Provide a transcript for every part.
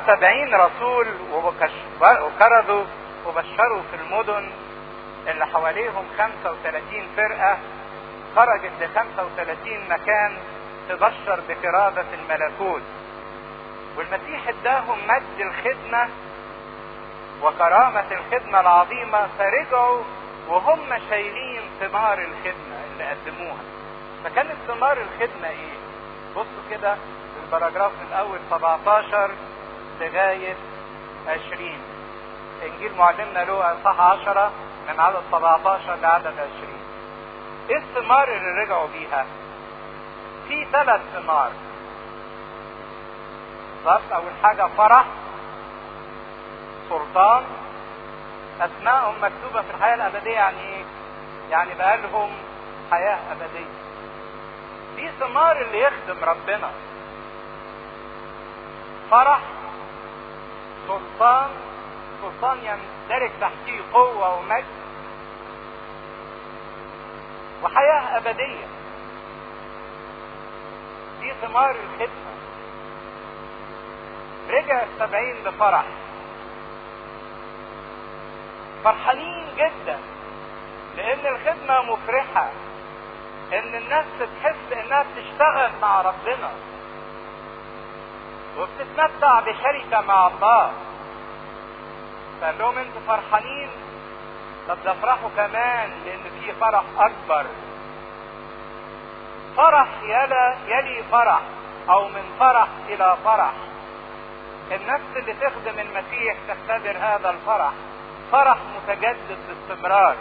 السبعين رسول وكردوا وبشروا في المدن اللي حواليهم 35 فرقة خرجت ل 35 مكان تبشر بكرادة الملكوت والمسيح اداهم مجد الخدمة وكرامة الخدمة العظيمة فرجعوا وهم شايلين ثمار الخدمة اللي قدموها فكانت ثمار الخدمة ايه بصوا كده في البراجراف من اول 17 لغاية 20 انجيل معلمنا له اصحاح 10 من عدد 17 لعدد 20 ايه الثمار اللي رجعوا بيها في ثلاث ثمار بالظبط اول حاجة فرح سلطان اسمائهم مكتوبة في الحياة الابدية يعني ايه يعني بقى لهم حياة ابدية دي ثمار اللي يخدم ربنا فرح سلطان سلطان يندرج تحتيه قوة ومجد وحياة أبدية دي ثمار الخدمة رجع السبعين بفرح فرحانين جدا لأن الخدمة مفرحة إن الناس تحس إنها بتشتغل مع ربنا وبتتمتع بشركة مع الله فقال لهم انتوا فرحانين طب ده افرحوا كمان لان في فرح اكبر فرح يلا يلي فرح او من فرح الى فرح النفس اللي تخدم المسيح تختبر هذا الفرح فرح متجدد باستمرار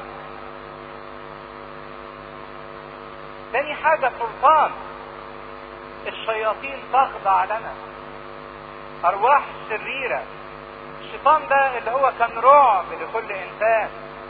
تاني حاجة سلطان الشياطين تخضع لنا ارواح شريرة الشيطان ده اللي هو كان رعب لكل انسان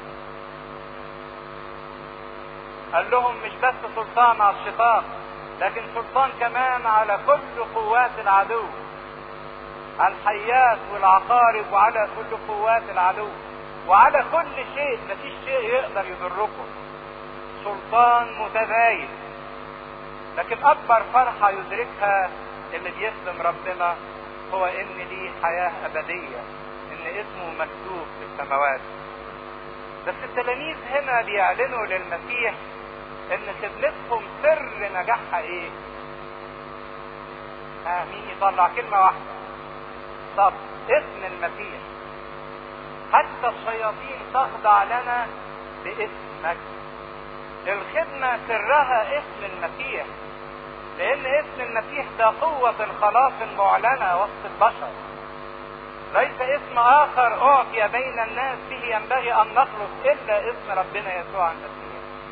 قال لهم مش بس سلطان على الشيطان لكن سلطان كمان على كل قوات العدو على الحيات والعقارب وعلى كل قوات العدو وعلى كل شيء مفيش شيء يقدر يضركم سلطان متزايد لكن اكبر فرحة يدركها اللي بيخدم ربنا هو ان ليه حياة ابدية ان اسمه مكتوب في السماوات بس التلاميذ هنا بيعلنوا للمسيح ان خدمتهم سر نجاحها ايه ها مين يطلع كلمة واحدة طب اسم المسيح حتى الشياطين تخضع لنا باسمك الخدمة سرها اسم المسيح لان اسم المسيح ده قوة الخلاص المعلنة وسط البشر ليس اسم اخر اعطي بين الناس به ينبغي ان نخلص الا اسم ربنا يسوع المسيح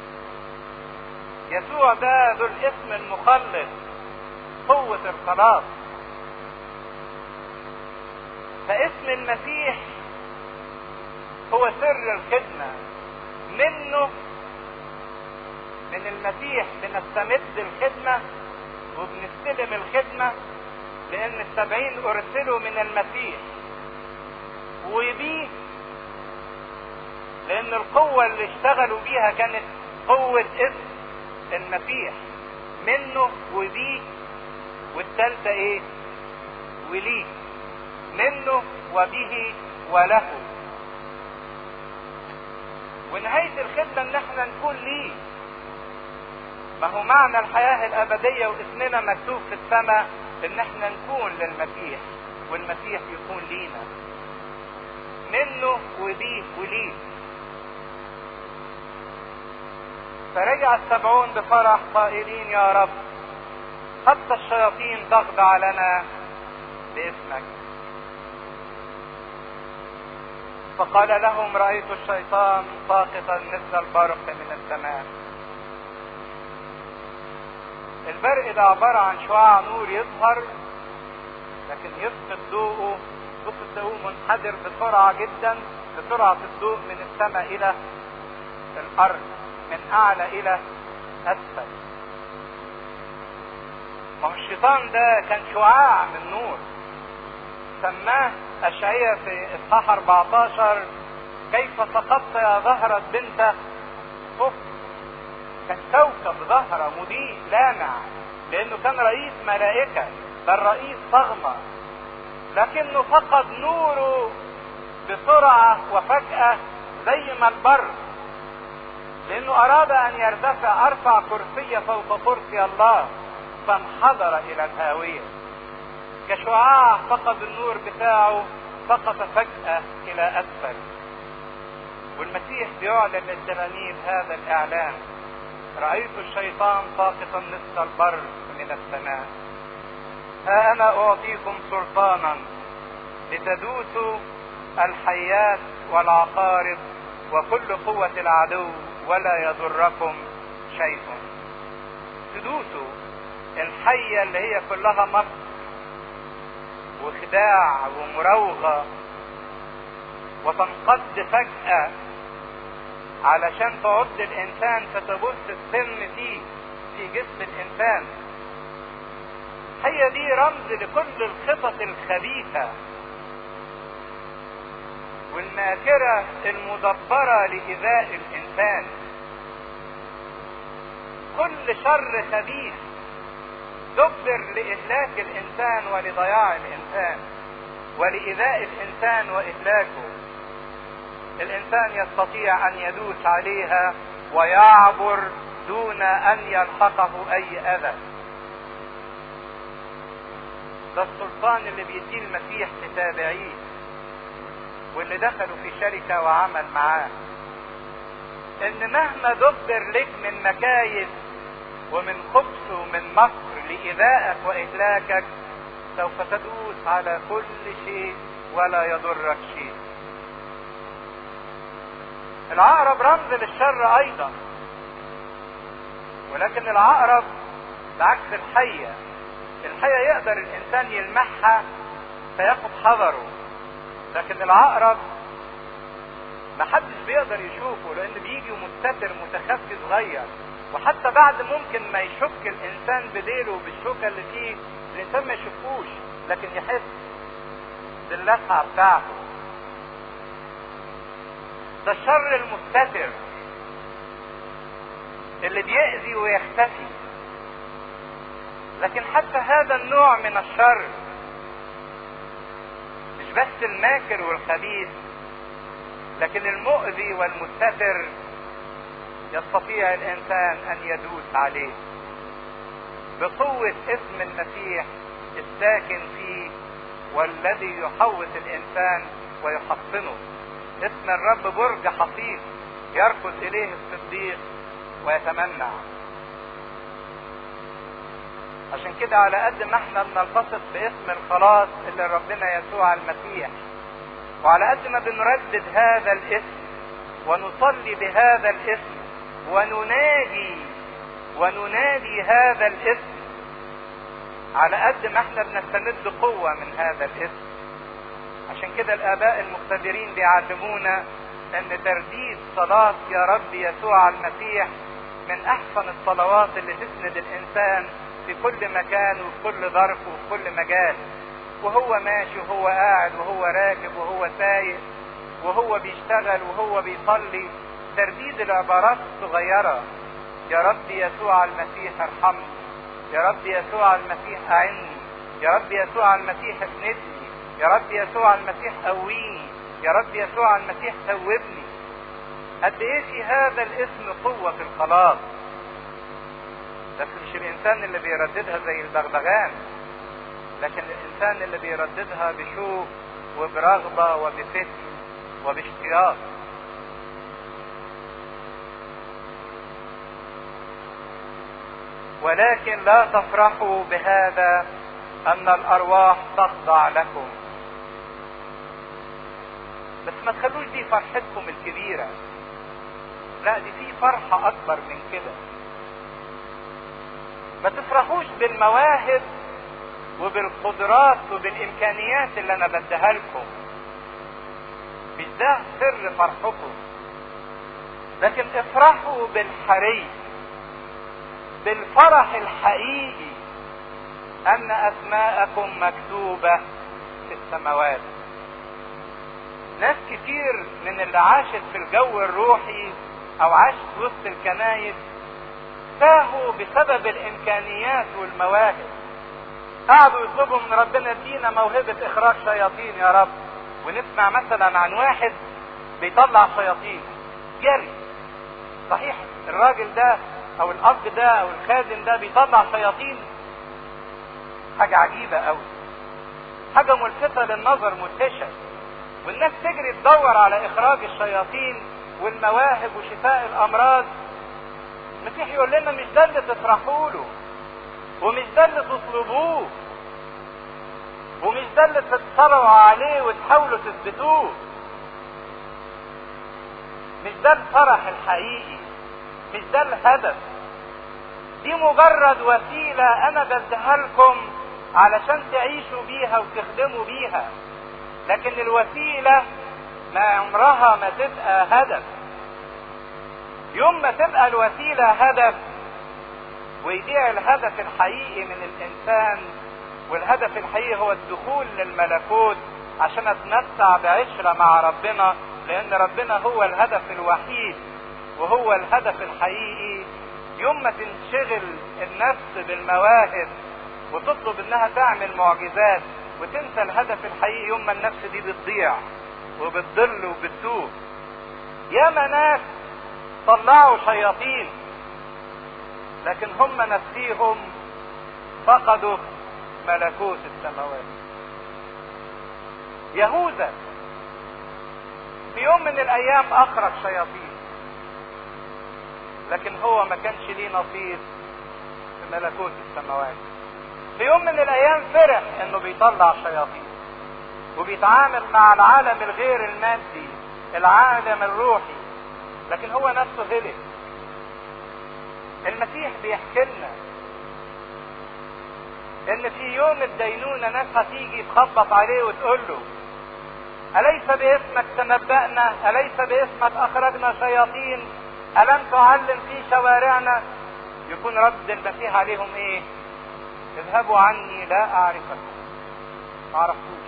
يسوع ده ذو الاسم المخلص قوة الخلاص فاسم المسيح هو سر الخدمة منه من المسيح بنستمد الخدمة وبنستلم الخدمة لأن السبعين أرسلوا من المسيح وبيه لأن القوة اللي اشتغلوا بيها كانت قوة اسم المسيح منه وبيه والثالثة ايه؟ وليه منه وبه وله ونهاية الخدمة ان احنا نكون ليه ما هو معنى الحياة الأبدية واسمنا مكتوب في السماء إن إحنا نكون للمسيح والمسيح يكون لينا. منه وبيه وليه. فرجع السبعون بفرح قائلين يا رب حتى الشياطين تخضع لنا باسمك. فقال لهم رأيت الشيطان ساقطا مثل البرق من السماء. البرق ده عبارة عن شعاع نور يظهر لكن يسقط ضوءه بص تلاقوه منحدر بسرعة جدا بسرعة الضوء من السماء إلى الأرض من أعلى إلى أسفل ما هو الشيطان ده كان شعاع من نور سماه أشعية في إصحاح 14 كيف سقطت يا زهرة بنت صف كان كوكب زهرة مضيء لامع لأنه كان رئيس ملائكة بل رئيس صغمة لكنه فقد نوره بسرعة وفجأة زي ما البر لانه اراد ان يرتفع ارفع كرسي فوق كرسي الله فانحدر الى الهاوية كشعاع فقد النور بتاعه سقط فجأة الى اسفل والمسيح بيعلن للتلاميذ هذا الاعلان رأيت الشيطان ساقطا مثل البر من السماء ها انا اعطيكم سلطانا لتدوسوا الحيات والعقارب وكل قوة العدو ولا يضركم شيء تدوسوا الحية اللي هي كلها مكر وخداع ومراوغة وتنقض فجأة علشان تعض الإنسان فتبث السم فيه في جسم الإنسان هي دي رمز لكل الخطط الخبيثة والماكرة المدبرة لإيذاء الإنسان كل شر خبيث دبر لإهلاك الإنسان ولضياع الإنسان ولإيذاء الإنسان وإهلاكه الإنسان يستطيع أن يدوس عليها ويعبر دون أن يلحقه أي أذى ده السلطان اللي بيديه المسيح لتابعيه واللي دخلوا في شركة وعمل معاه ان مهما دبر لك من مكايد ومن خبث ومن مكر لإيذائك وإهلاكك سوف تدوس على كل شيء ولا يضرك شيء العقرب رمز للشر أيضا ولكن العقرب بعكس الحية الحية يقدر الإنسان يلمحها فياخد حذره لكن العقرب محدش بيقدر يشوفه لان بيجي مستتر متخفي صغير وحتى بعد ممكن ما يشك الانسان بديله بالشوكه اللي فيه الانسان ما يشوفوش لكن يحس باللسعه بتاعته ده الشر المستتر اللي بيأذي ويختفي لكن حتى هذا النوع من الشر مش بس الماكر والخبيث لكن المؤذي والمستتر يستطيع الانسان ان يدوس عليه بقوة اسم المسيح الساكن فيه والذي يحوط الانسان ويحصنه اسم الرب برج حصين يركض اليه الصديق ويتمنع عشان كده على قد ما احنا بنلتصق باسم الخلاص اللي ربنا يسوع المسيح وعلى قد ما بنردد هذا الاسم ونصلي بهذا الاسم وننادي وننادي هذا الاسم على قد ما احنا بنستمد قوة من هذا الاسم عشان كده الاباء المقتدرين بيعلمونا ان ترديد صلاة يا رب يسوع المسيح من احسن الصلوات اللي تسند الانسان في كل مكان وفي كل ظرف وفي كل مجال وهو ماشي وهو قاعد وهو راكب وهو سايق وهو بيشتغل وهو بيصلي ترديد العبارات الصغيرة يا رب يسوع المسيح ارحمني يا رب يسوع المسيح اعني يا رب يسوع المسيح اسندني يا رب يسوع المسيح قويني يا رب يسوع المسيح ثوبني قد ايه في هذا الاسم قوة في الخلاص بس مش الانسان اللي بيرددها زي البغبغان لكن الانسان اللي بيرددها بشوق وبرغبة وبفتن وباشتياق ولكن لا تفرحوا بهذا ان الارواح تخضع لكم بس ما تخلوش دي فرحتكم الكبيرة لا دي في فرحة اكبر من كده ما تفرحوش بالمواهب وبالقدرات وبالامكانيات اللي انا بديها لكم مش ده سر فرحكم لكن افرحوا بالحري بالفرح الحقيقي ان اسماءكم مكتوبة في السماوات ناس كتير من اللي عاشت في الجو الروحي او عاشت وسط الكنايس تاهوا بسبب الامكانيات والمواهب قعدوا يطلبوا من ربنا ادينا موهبة اخراج شياطين يا رب ونسمع مثلا عن واحد بيطلع شياطين جري صحيح الراجل ده او الاب ده او الخادم ده بيطلع شياطين حاجة عجيبة قوي حاجة ملفتة للنظر مدهشة والناس تجري تدور على اخراج الشياطين والمواهب وشفاء الامراض المسيح يقول لنا مش ده اللي تفرحوا له ومش ده اللي تطلبوه ومش ده اللي تتصارعوا عليه وتحاولوا تثبتوه مش ده الفرح الحقيقي مش ده الهدف دي مجرد وسيلة أنا بديها لكم علشان تعيشوا بيها وتخدموا بيها لكن الوسيلة ما عمرها ما تبقى هدف يوم ما تبقى الوسيلة هدف ويضيع الهدف الحقيقي من الإنسان والهدف الحقيقي هو الدخول للملكوت عشان اتمتع بعشرة مع ربنا لأن ربنا هو الهدف الوحيد وهو الهدف الحقيقي يوم ما تنشغل النفس بالمواهب وتطلب انها تعمل معجزات وتنسى الهدف الحقيقي يوم ما النفس دي بتضيع وبتضل وبتتوه ياما ناس طلعوا شياطين لكن هم نفسيهم فقدوا ملكوت السماوات يهوذا في يوم من الايام اخرج شياطين لكن هو ما كانش ليه نصيب في ملكوت السماوات في يوم من الايام فرح انه بيطلع شياطين وبيتعامل مع العالم الغير المادي العالم الروحي لكن هو نفسه هلك المسيح بيحكي لنا ان في يوم الدينونه ناس هتيجي تخبط عليه وتقول له اليس باسمك تنبأنا اليس باسمك اخرجنا شياطين الم تعلم في شوارعنا يكون رد المسيح عليهم ايه اذهبوا عني لا اعرفكم ما عرفتوش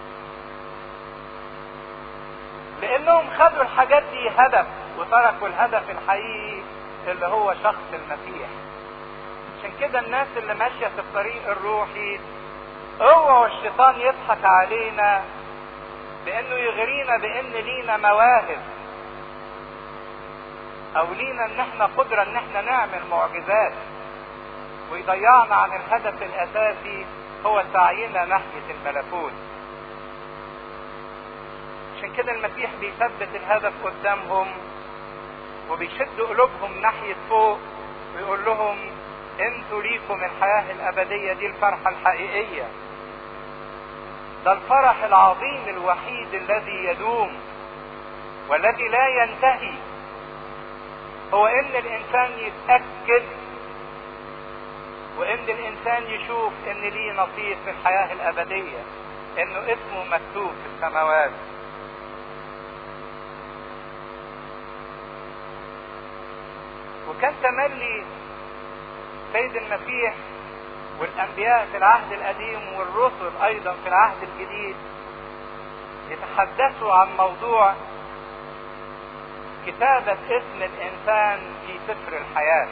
لانهم خدوا الحاجات دي هدف وتركوا الهدف الحقيقي اللي هو شخص المسيح عشان كده الناس اللي ماشيه في الطريق الروحي اوعوا الشيطان يضحك علينا بانه يغرينا بان لينا مواهب او لينا ان احنا قدره ان احنا نعمل معجزات ويضيعنا عن الهدف الاساسي هو سعينا ناحيه الملكوت عشان كده المسيح بيثبت الهدف قدامهم وبيشد قلوبهم ناحية فوق ويقول لهم انتوا ليكم الحياة الأبدية دي الفرحة الحقيقية ده الفرح العظيم الوحيد الذي يدوم والذي لا ينتهي هو ان الانسان يتأكد وان الانسان يشوف ان ليه نصيب في الحياة الابدية انه اسمه مكتوب في السماوات وكان تملي سيد المسيح والانبياء في العهد القديم والرسل ايضا في العهد الجديد يتحدثوا عن موضوع كتابة اسم الانسان في سفر الحياة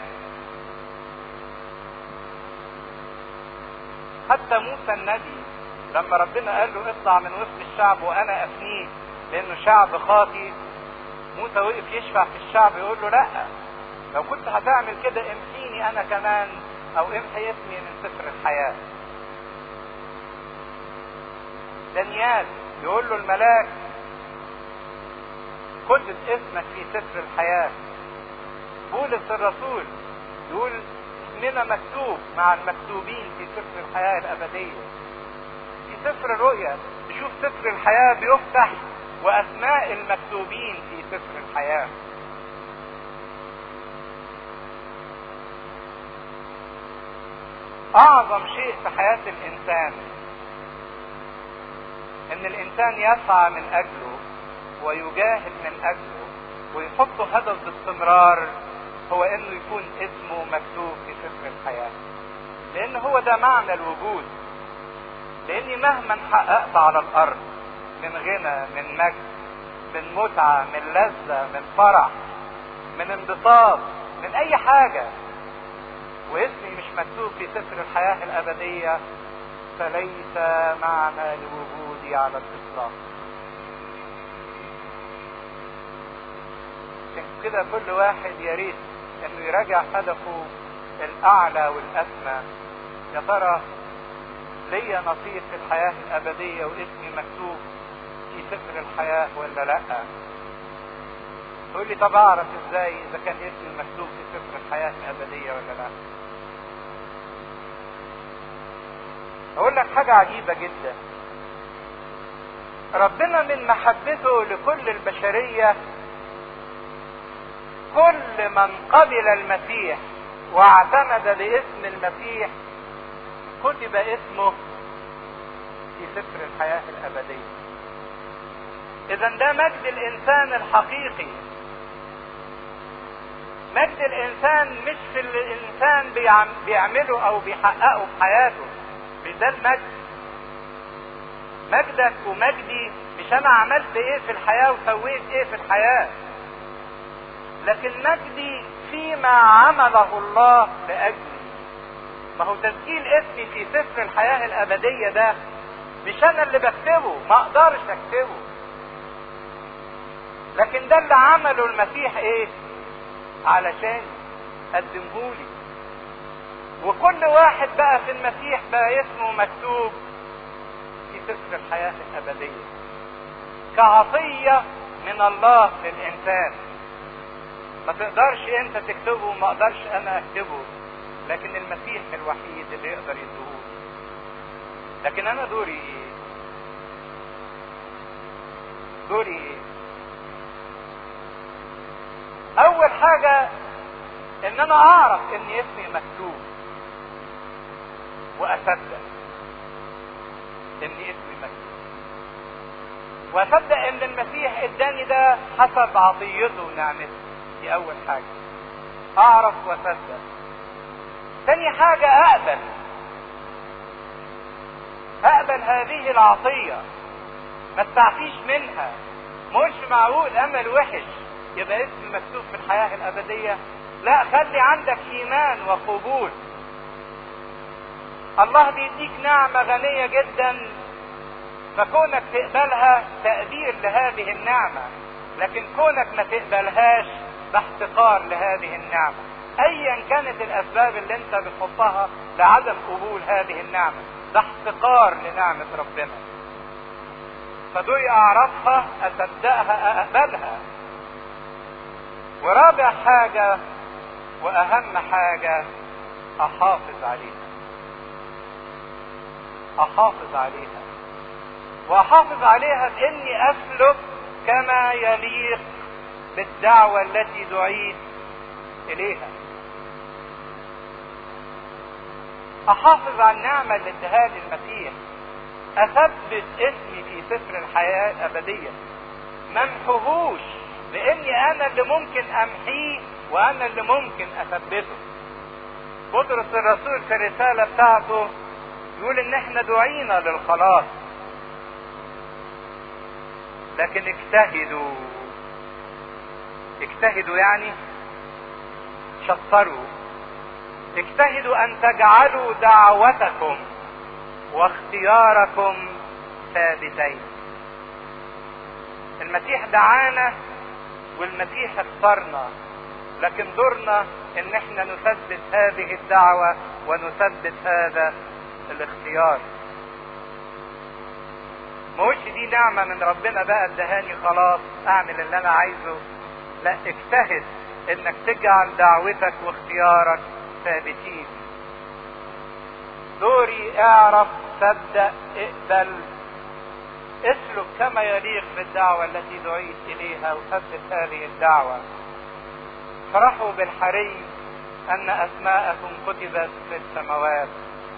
حتى موسى النبي لما ربنا قال له اطلع من وسط الشعب وانا افنيه لانه شعب خاطي موسى وقف يشفع في الشعب يقول له لا لو كنت هتعمل كده امحيني انا كمان او امحي اسمي من سفر الحياة دانيال يقول له الملاك كتب اسمك في سفر الحياة بولس الرسول يقول اسمنا مكتوب مع المكتوبين في سفر الحياة الأبدية في سفر الرؤيا نشوف سفر الحياة بيفتح وأسماء المكتوبين في سفر الحياة اعظم شيء في حياة الانسان ان الانسان يسعى من اجله ويجاهد من اجله ويحط هدف باستمرار هو انه يكون اسمه مكتوب في سفر الحياة لان هو ده معنى الوجود لاني مهما حققت على الارض من غنى من مجد من متعة من لذة من فرح من انبساط من اي حاجة واسمي مش مكتوب في سفر الحياة الأبدية فليس معنى لوجودي على الاطلاق عشان كده كل واحد يا ريت انه يراجع هدفه الاعلى والاسمى يا ترى ليا نصيب في الحياه الابديه واسمي مكتوب في سفر الحياه ولا لا تقول لي طب اعرف ازاي اذا كان اسمي مكتوب في سفر الحياه الابديه ولا لا اقول لك حاجه عجيبه جدا ربنا من محبته لكل البشريه كل من قبل المسيح واعتمد باسم المسيح كتب اسمه في سفر الحياة الأبدية إذا ده مجد الإنسان الحقيقي مجد الإنسان مش في اللي الإنسان بيعم بيعمله أو بيحققه في حياته مش ده المجد مجدك ومجدي مش أنا عملت إيه في الحياة وسويت إيه في الحياة لكن مجدي فيما عمله الله لأجلي ما هو تسجيل اسمي في سفر الحياة الأبدية ده مش أنا اللي بكتبه ما أقدرش أكتبه لكن ده اللي عمله المسيح إيه علشان قدمهولي وكل واحد بقى في المسيح بقى اسمه مكتوب في سفر الحياة الأبدية كعطية من الله للإنسان ما تقدرش انت تكتبه وما اقدرش انا اكتبه لكن المسيح الوحيد اللي يقدر يدهولي لكن انا دوري ايه دوري ايه اول حاجة ان انا اعرف ان اسمي مكتوب واصدق ان اسمي مكتوب واصدق ان المسيح اداني ده حسب عطيته ونعمته دي اول حاجة اعرف واصدق تاني حاجة اقبل اقبل هذه العطية ما استعفيش منها مش معقول امل وحش يبقى اسم مكتوب في الحياة الابدية لا خلي عندك ايمان وقبول الله بيديك نعمة غنية جدا فكونك تقبلها تقدير لهذه النعمة لكن كونك ما تقبلهاش ده احتقار لهذه النعمة ايا كانت الاسباب اللي انت بتحطها لعدم قبول هذه النعمة ده احتقار لنعمة ربنا فدول اعرفها اصدقها اقبلها ورابع حاجة واهم حاجة احافظ عليها احافظ عليها واحافظ عليها باني اسلك كما يليق بالدعوة التي دعيت اليها احافظ على النعمة اللي اداها لي المسيح اثبت اسمي في سفر الحياة الابدية ممحوهوش لاني انا اللي ممكن امحيه وانا اللي ممكن اثبته بطرس الرسول في الرسالة بتاعته يقول ان احنا دعينا للخلاص لكن اجتهدوا اجتهدوا يعني شطروا اجتهدوا ان تجعلوا دعوتكم واختياركم ثابتين المسيح دعانا والمسيح اختارنا لكن دورنا ان احنا نثبت هذه الدعوة ونثبت هذا الاختيار مش دي نعمة من ربنا بقى ادهاني خلاص اعمل اللي انا عايزه لا اجتهد انك تجعل دعوتك واختيارك ثابتين دوري اعرف صدق اقبل اسلك كما يليق بالدعوة التي دعيت اليها وثبت هذه الدعوة فرحوا بالحري ان اسماءكم كتبت في السماوات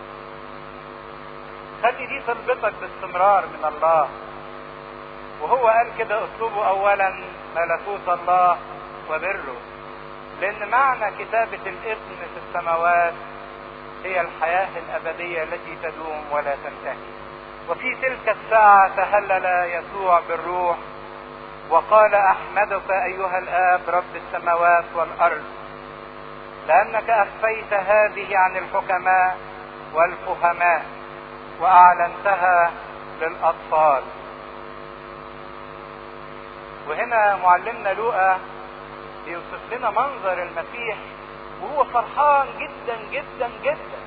خلي دي تربطك باستمرار من الله وهو قال كده اطلبوا اولا ملكوت الله وبره لان معنى كتابة الاسم في السماوات هي الحياة الابدية التي تدوم ولا تنتهي وفي تلك الساعة تهلل يسوع بالروح وقال احمدك ايها الاب رب السماوات والارض لانك اخفيت هذه عن الحكماء والفهماء واعلنتها للاطفال وهنا معلمنا لوقا بيوصف لنا منظر المسيح وهو فرحان جدا جدا جدا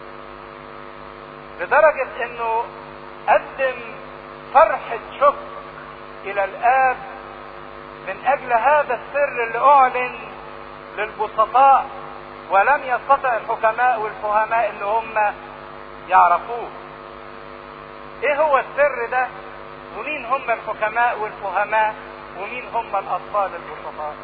لدرجة انه قدم فرحة شكر الى الاب من اجل هذا السر اللي اعلن للبسطاء ولم يستطع الحكماء والفهماء ان هم يعرفوه ايه هو السر ده ومين هم الحكماء والفهماء ومين هم الاطفال البسطاء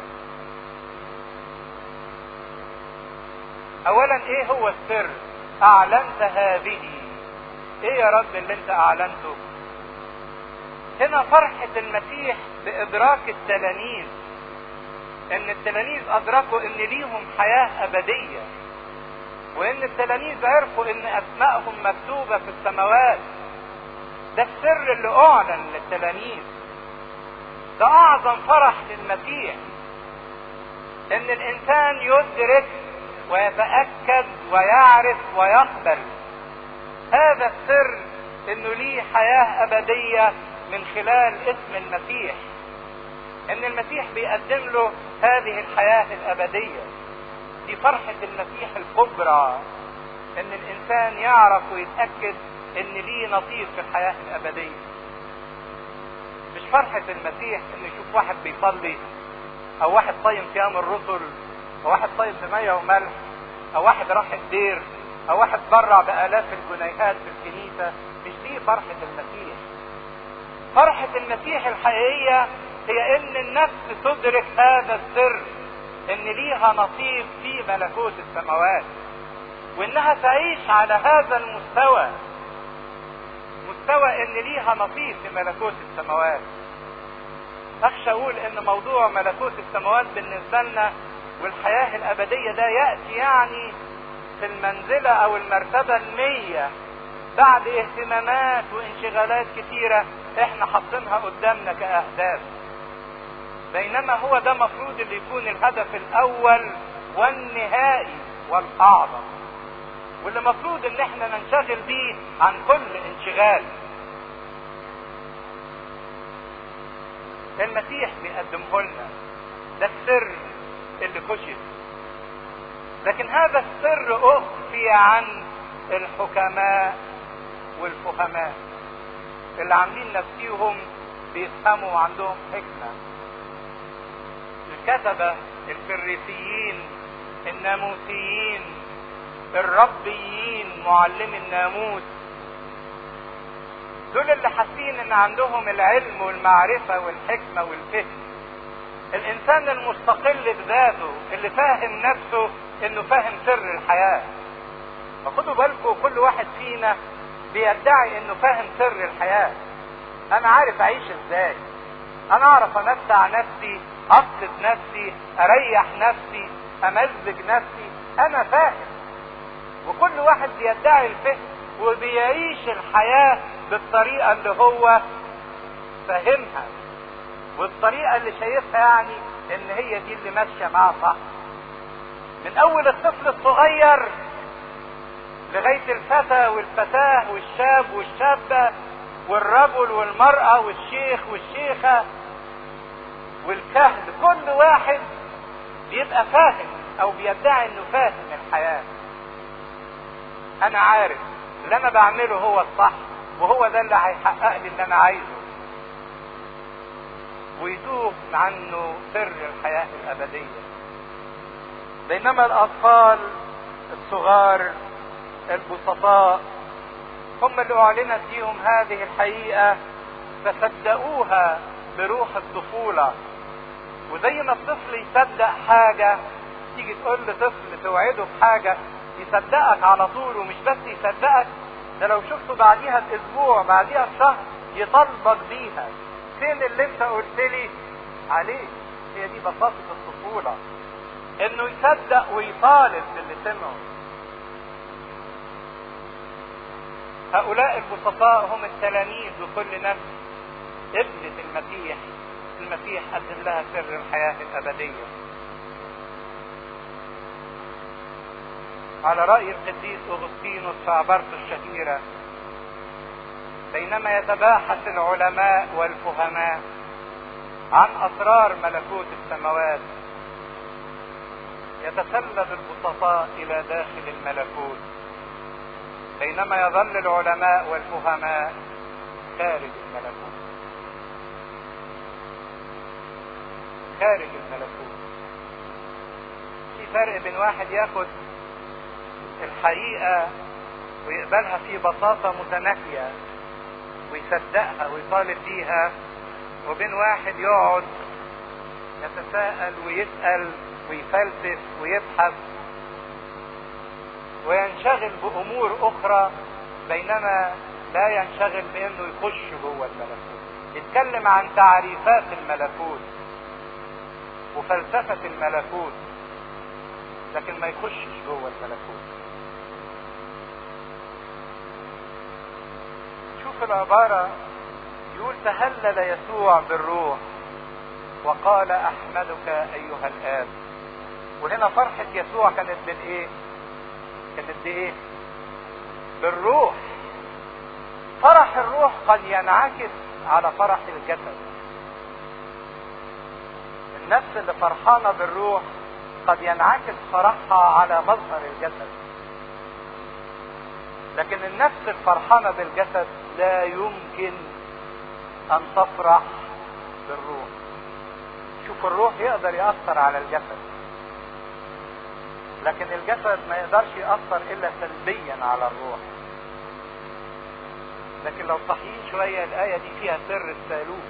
اولا ايه هو السر اعلنت هذه ايه يا رب اللي انت اعلنته هنا فرحة المسيح بادراك التلاميذ ان التلاميذ ادركوا ان ليهم حياة ابدية وان التلاميذ عرفوا ان اسمائهم مكتوبة في السماوات ده السر اللي اعلن للتلاميذ ده اعظم فرح للمسيح ان الانسان يدرك ويتأكد ويعرف ويقبل هذا السر انه ليه حياة ابدية من خلال اسم المسيح ان المسيح بيقدم له هذه الحياة الابدية دي فرحة المسيح الكبرى ان الانسان يعرف ويتأكد ان ليه نصيب في الحياة الابدية مش فرحة المسيح ان يشوف واحد بيصلي او واحد صايم صيام الرسل او واحد صايم بمية وملح او واحد راح الدير او واحد برع بالاف الجنيهات في الكنيسة مش دي فرحة المسيح فرحة المسيح الحقيقية هي ان النفس تدرك هذا السر ان ليها نصيب في ملكوت السماوات وانها تعيش على هذا المستوى مستوى ان ليها نصيب في ملكوت السماوات اخشى اقول ان موضوع ملكوت السماوات بالنسبة لنا والحياة الابدية ده يأتي يعني في المنزلة او المرتبة المية بعد اهتمامات وانشغالات كتيرة احنا حاطينها قدامنا كاهداف بينما هو ده مفروض اللي يكون الهدف الاول والنهائي والاعظم واللي مفروض ان احنا ننشغل بيه عن كل انشغال المسيح بيقدمه لنا ده السر اللي كشف لكن هذا السر اخفي عن الحكماء والفهماء اللي عاملين نفسيهم بيفهموا وعندهم حكمه الكتبه الفريسيين الناموسيين الربيين معلمي الناموس دول اللي حاسين ان عندهم العلم والمعرفة والحكمة والفهم الانسان المستقل بذاته اللي فاهم نفسه انه فاهم سر الحياة فخدوا بالكم كل واحد فينا بيدعي انه فاهم سر الحياة انا عارف اعيش ازاي انا اعرف امتع نفسي ابسط نفسي اريح نفسي امزج نفسي انا فاهم وكل واحد بيدعي الفهم وبيعيش الحياة بالطريقة اللي هو فاهمها والطريقة اللي شايفها يعني ان هي دي اللي ماشية معاه صح من اول الطفل الصغير لغاية الفتى والفتاة والشاب والشابة والرجل والمرأة والشيخ والشيخة والكهل كل واحد بيبقى فاهم او بيدعي انه فاهم الحياة انا عارف اللي انا بعمله هو الصح وهو ده اللي هيحقق لي اللي انا عايزه ويتوه عنه سر الحياة الابدية بينما الاطفال الصغار البسطاء هم اللي اعلنت فيهم هذه الحقيقة فصدقوها بروح الطفولة وزي ما الطفل يصدق حاجة تيجي تقول لطفل توعده بحاجة يصدقك على طول ومش بس يصدقك ده لو شفته بعديها باسبوع بعديها بشهر يطالبك بيها فين اللي انت قلت لي عليه هي دي بساطة الطفولة انه يصدق ويطالب باللي سمعه هؤلاء البسطاء هم التلاميذ وكل نفس ابنة المسيح المسيح قدم لها سر الحياة الأبدية على رأي القديس أغسطينوس في عبارته الشهيرة بينما يتباحث العلماء والفهماء عن اسرار ملكوت السماوات يتسلل البسطاء الى داخل الملكوت بينما يظل العلماء والفهماء خارج الملكوت خارج الملكوت في فرق بين واحد ياخد الحقيقة ويقبلها في بساطة متناهية ويصدقها ويطالب بيها وبين واحد يقعد يتساءل ويسأل ويفلسف ويبحث وينشغل بأمور أخرى بينما لا ينشغل بأنه يخش جوه الملكوت يتكلم عن تعريفات الملكوت وفلسفة الملكوت لكن ما يخشش جوه الملكوت شوف العبارة يقول تهلل يسوع بالروح وقال احمدك ايها الاب وهنا فرحة يسوع كانت بالايه كانت بايه بالروح فرح الروح قد ينعكس على فرح الجسد النفس اللي فرحانة بالروح قد ينعكس فرحها على مظهر الجسد لكن النفس الفرحانة بالجسد لا يمكن ان تفرح بالروح شوف الروح يقدر يأثر على الجسد لكن الجسد ما يقدرش يأثر الا سلبيا على الروح لكن لو صحيين شوية الآية دي فيها سر الثالوث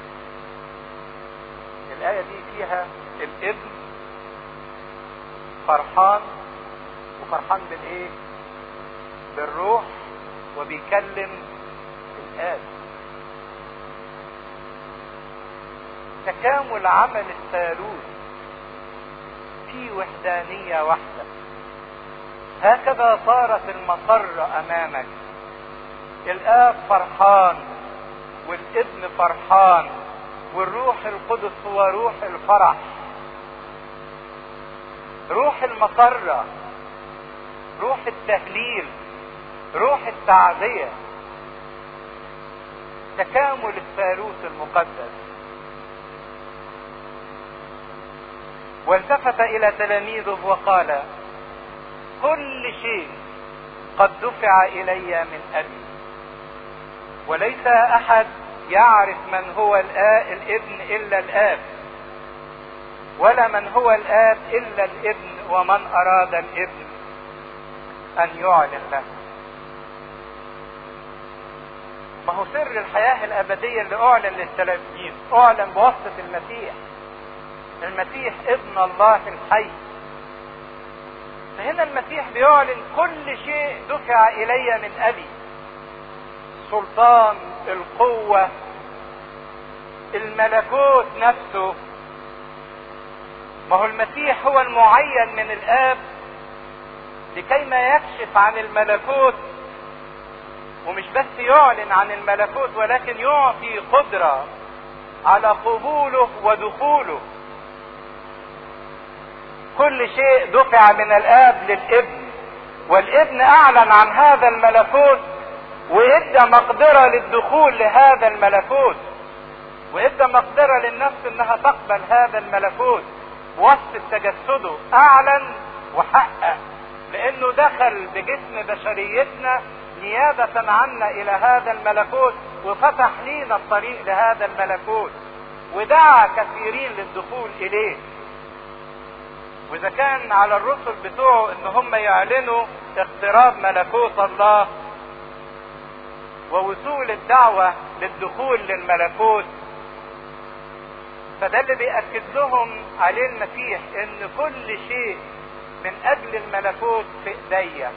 الآية دي فيها الابن فرحان وفرحان بالايه بالروح وبيكلم الآب تكامل عمل الثالوث في وحدانية واحدة هكذا صارت المسرة أمامك الآب فرحان والابن فرحان والروح القدس هو روح الفرح روح المسرة روح التهليل روح التعزية تكامل الثالوث المقدس والتفت الى تلاميذه وقال كل شيء قد دفع الي من ابي وليس احد يعرف من هو الابن الا الاب ولا من هو الاب الا الابن ومن اراد الابن ان يعلن له ما هو سر الحياة الأبدية اللي أعلن للتلاميذ أعلن بواسطة المسيح المسيح ابن الله الحي فهنا المسيح بيعلن كل شيء دفع إلي من أبي السلطان القوة الملكوت نفسه ما هو المسيح هو المعين من الآب لكي ما يكشف عن الملكوت ومش بس يعلن عن الملكوت ولكن يعطي قدرة على قبوله ودخوله كل شيء دفع من الاب للابن والابن اعلن عن هذا الملكوت وادى مقدرة للدخول لهذا الملكوت وادى مقدرة للنفس انها تقبل هذا الملكوت بواسطة تجسده اعلن وحقق لانه دخل بجسم بشريتنا نيابة عنا الى هذا الملكوت وفتح لينا الطريق لهذا الملكوت ودعا كثيرين للدخول اليه واذا كان على الرسل بتوعه ان هم يعلنوا اقتراب ملكوت الله ووصول الدعوة للدخول للملكوت فده اللي بيأكد لهم عليه المسيح ان كل شيء من اجل الملكوت في ايديا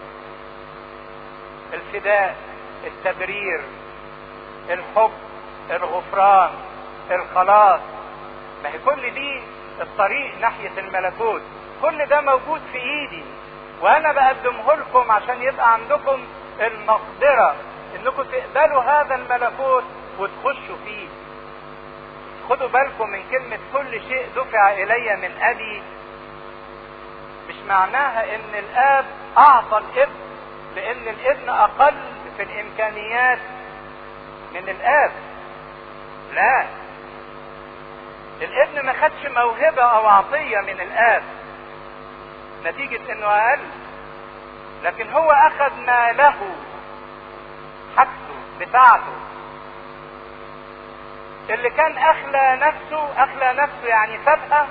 الفداء التبرير الحب الغفران الخلاص ما هي كل دي الطريق ناحية الملكوت كل ده موجود في ايدي وانا بقدمه لكم عشان يبقى عندكم المقدرة انكم تقبلوا هذا الملكوت وتخشوا فيه خدوا بالكم من كلمة كل شيء دفع الي من ابي مش معناها ان الاب اعطى الابن لان الابن اقل في الامكانيات من الاب لا الابن ما خدش موهبة او عطية من الاب نتيجة انه اقل لكن هو اخذ ما له حاجته بتاعته اللي كان اخلى نفسه اخلى نفسه يعني سابها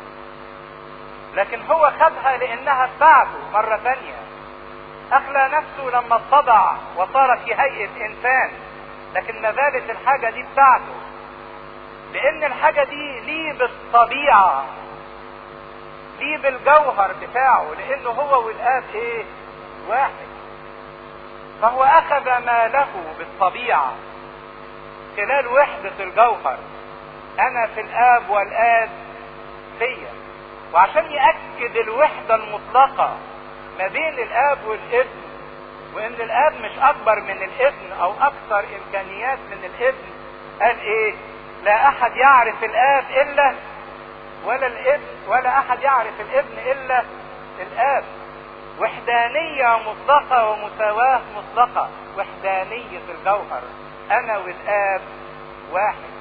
لكن هو خدها لانها بتاعته مرة ثانية اخلى نفسه لما اتضع وصار في هيئة انسان لكن ما زالت الحاجة دي بتاعته لان الحاجة دي ليه بالطبيعة ليه بالجوهر بتاعه لانه هو والاب ايه واحد فهو اخذ ما له بالطبيعة خلال وحدة الجوهر انا في الاب والاب فيا وعشان يأكد الوحدة المطلقة ما بين الاب والابن وان الاب مش اكبر من الابن او اكثر امكانيات من الابن قال ايه لا احد يعرف الاب الا ولا الابن ولا احد يعرف الابن الا الاب وحدانية مطلقة ومساواة مطلقة وحدانية الجوهر انا والاب واحد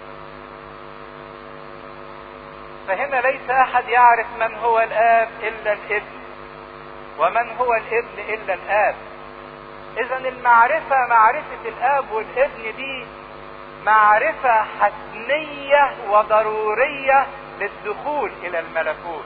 فهنا ليس احد يعرف من هو الاب الا الابن ومن هو الابن الا الاب اذا المعرفة معرفة الاب والابن دي معرفة حتمية وضرورية للدخول الى الملكوت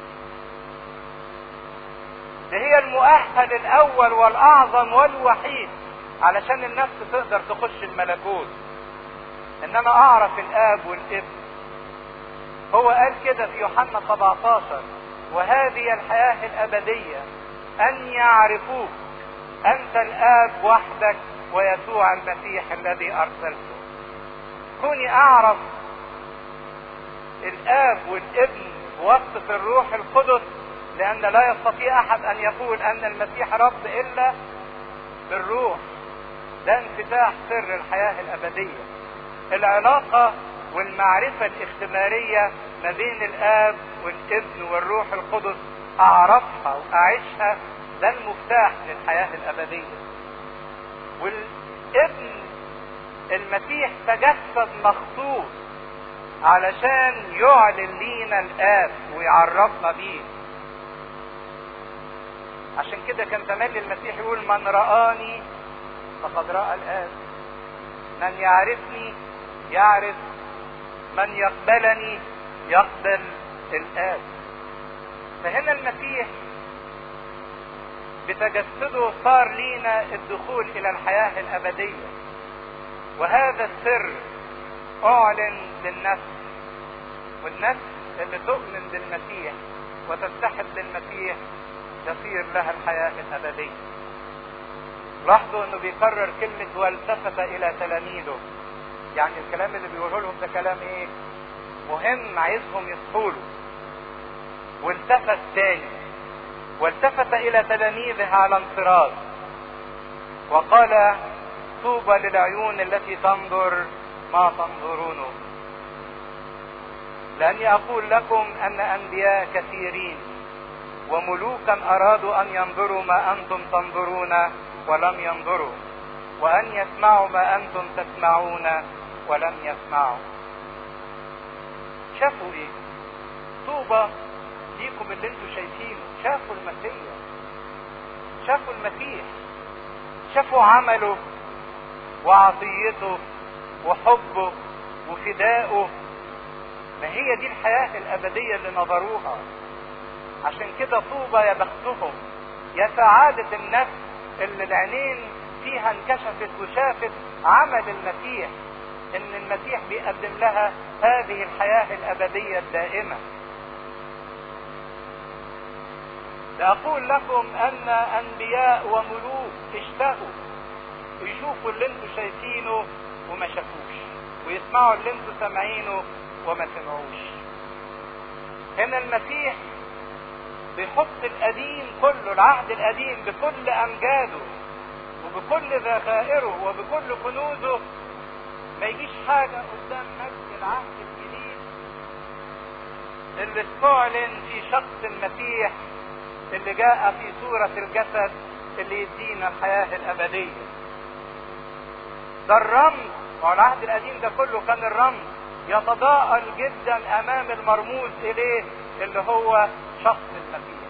ده هي المؤهل الاول والاعظم والوحيد علشان النفس تقدر تخش الملكوت ان انا اعرف الاب والابن هو قال كده في يوحنا 17 وهذه الحياة الابدية ان يعرفوك انت الاب وحدك ويسوع المسيح الذي ارسلته كوني اعرف الاب والابن بواسطة الروح القدس لان لا يستطيع احد ان يقول ان المسيح رب الا بالروح ده انفتاح سر الحياة الابدية العلاقة والمعرفة الاختبارية ما بين الاب والابن والروح القدس اعرفها واعيشها ده المفتاح للحياة الابدية والابن المسيح تجسد مخصوص علشان يعلن لينا الاب ويعرفنا بيه عشان كده كان تملي المسيح يقول من رآني فقد رأى الآب من يعرفني يعرف من يقبلني يقبل الآب فهنا المسيح بتجسده صار لينا الدخول إلى الحياة الأبدية وهذا السر أعلن للنفس والنفس اللي تؤمن بالمسيح وتتحد بالمسيح تصير لها الحياة الأبدية لاحظوا انه بيكرر كلمة والتفت الى تلاميذه يعني الكلام اللي بيقوله لهم ده كلام ايه مهم عايزهم يصحوا له والتفت تاني والتفت الى تلاميذه على انفراد وقال طوبى للعيون التي تنظر ما تنظرونه لاني اقول لكم ان انبياء كثيرين وملوكا ارادوا ان ينظروا ما انتم تنظرون ولم ينظروا وان يسمعوا ما انتم تسمعون ولم يسمعوا شافوا ايه طوبى ليكم اللي انتم شايفينه شافوا المسيح شافوا المسيح شافوا عمله وعطيته وحبه وفدائه ما هي دي الحياة الأبدية اللي نظروها عشان كده طوبى يا بختهم يا سعادة النفس اللي العينين فيها انكشفت وشافت عمل المسيح ان المسيح بيقدم لها هذه الحياة الابدية الدائمة لأقول لكم ان انبياء وملوك اشتهوا ويشوفوا اللي انتوا شايفينه وما شافوش ويسمعوا اللي انتوا سامعينه وما سمعوش هنا المسيح بيحط القديم كله العهد القديم بكل امجاده وبكل ذخائره وبكل كنوزه ما يجيش حاجة قدام مجد العهد الجديد اللي استعلن في شخص المسيح اللي جاء في صورة الجسد اللي يدينا الحياة الأبدية ده الرمز والعهد القديم ده كله كان الرمز يتضاءل جدا امام المرموز اليه اللي هو شخص المسيح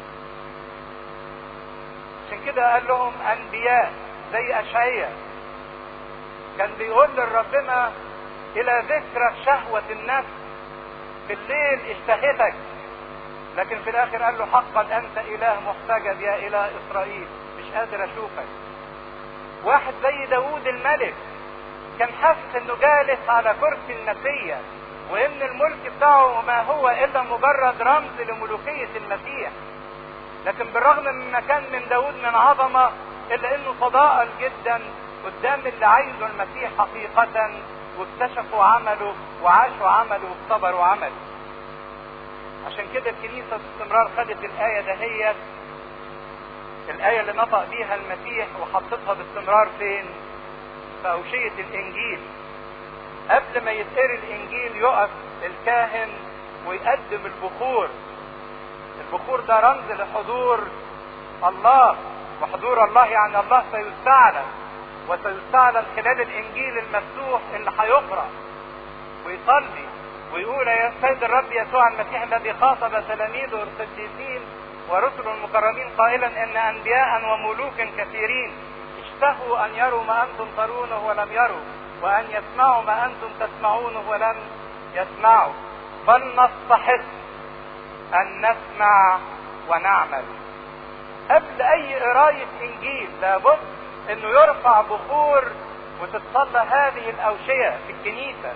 عشان كده قال لهم انبياء زي اشعياء كان بيقول لربنا الى ذكرك شهوة النفس في الليل اشتهتك لكن في الاخر قال له حقا انت اله محتجب يا اله اسرائيل مش قادر اشوفك واحد زي داوود الملك كان حاسس انه جالس على كرسي النسية وان الملك بتاعه ما هو الا مجرد رمز لملوكية المسيح لكن بالرغم من ما كان من داود من عظمة الا انه تضاءل جدا قدام اللي عايزه المسيح حقيقة واكتشفوا عمله وعاشوا عمله واختبروا عمله عشان كده الكنيسة باستمرار خدت الآية دهيت الآية اللي نطق بيها المسيح وحطتها باستمرار فين؟ في أوشية الإنجيل قبل ما يتقري الإنجيل يقف الكاهن ويقدم البخور البخور ده رمز لحضور الله وحضور الله يعني الله سيستعلن وسيستعلن خلال الإنجيل المفتوح اللي هيقرأ ويصلي ويقول يا سيد الرب يسوع المسيح الذي خاطب تلاميذه القديسين ورسل المكرمين قائلا ان انبياء وملوك كثيرين اشتهوا ان يروا ما انتم ترونه ولم يروا وان يسمعوا ما انتم تسمعونه ولم يسمعوا فلنستحق ان نسمع ونعمل قبل اي قراية انجيل لابد انه يرفع بخور وتتصلى هذه الاوشية في الكنيسة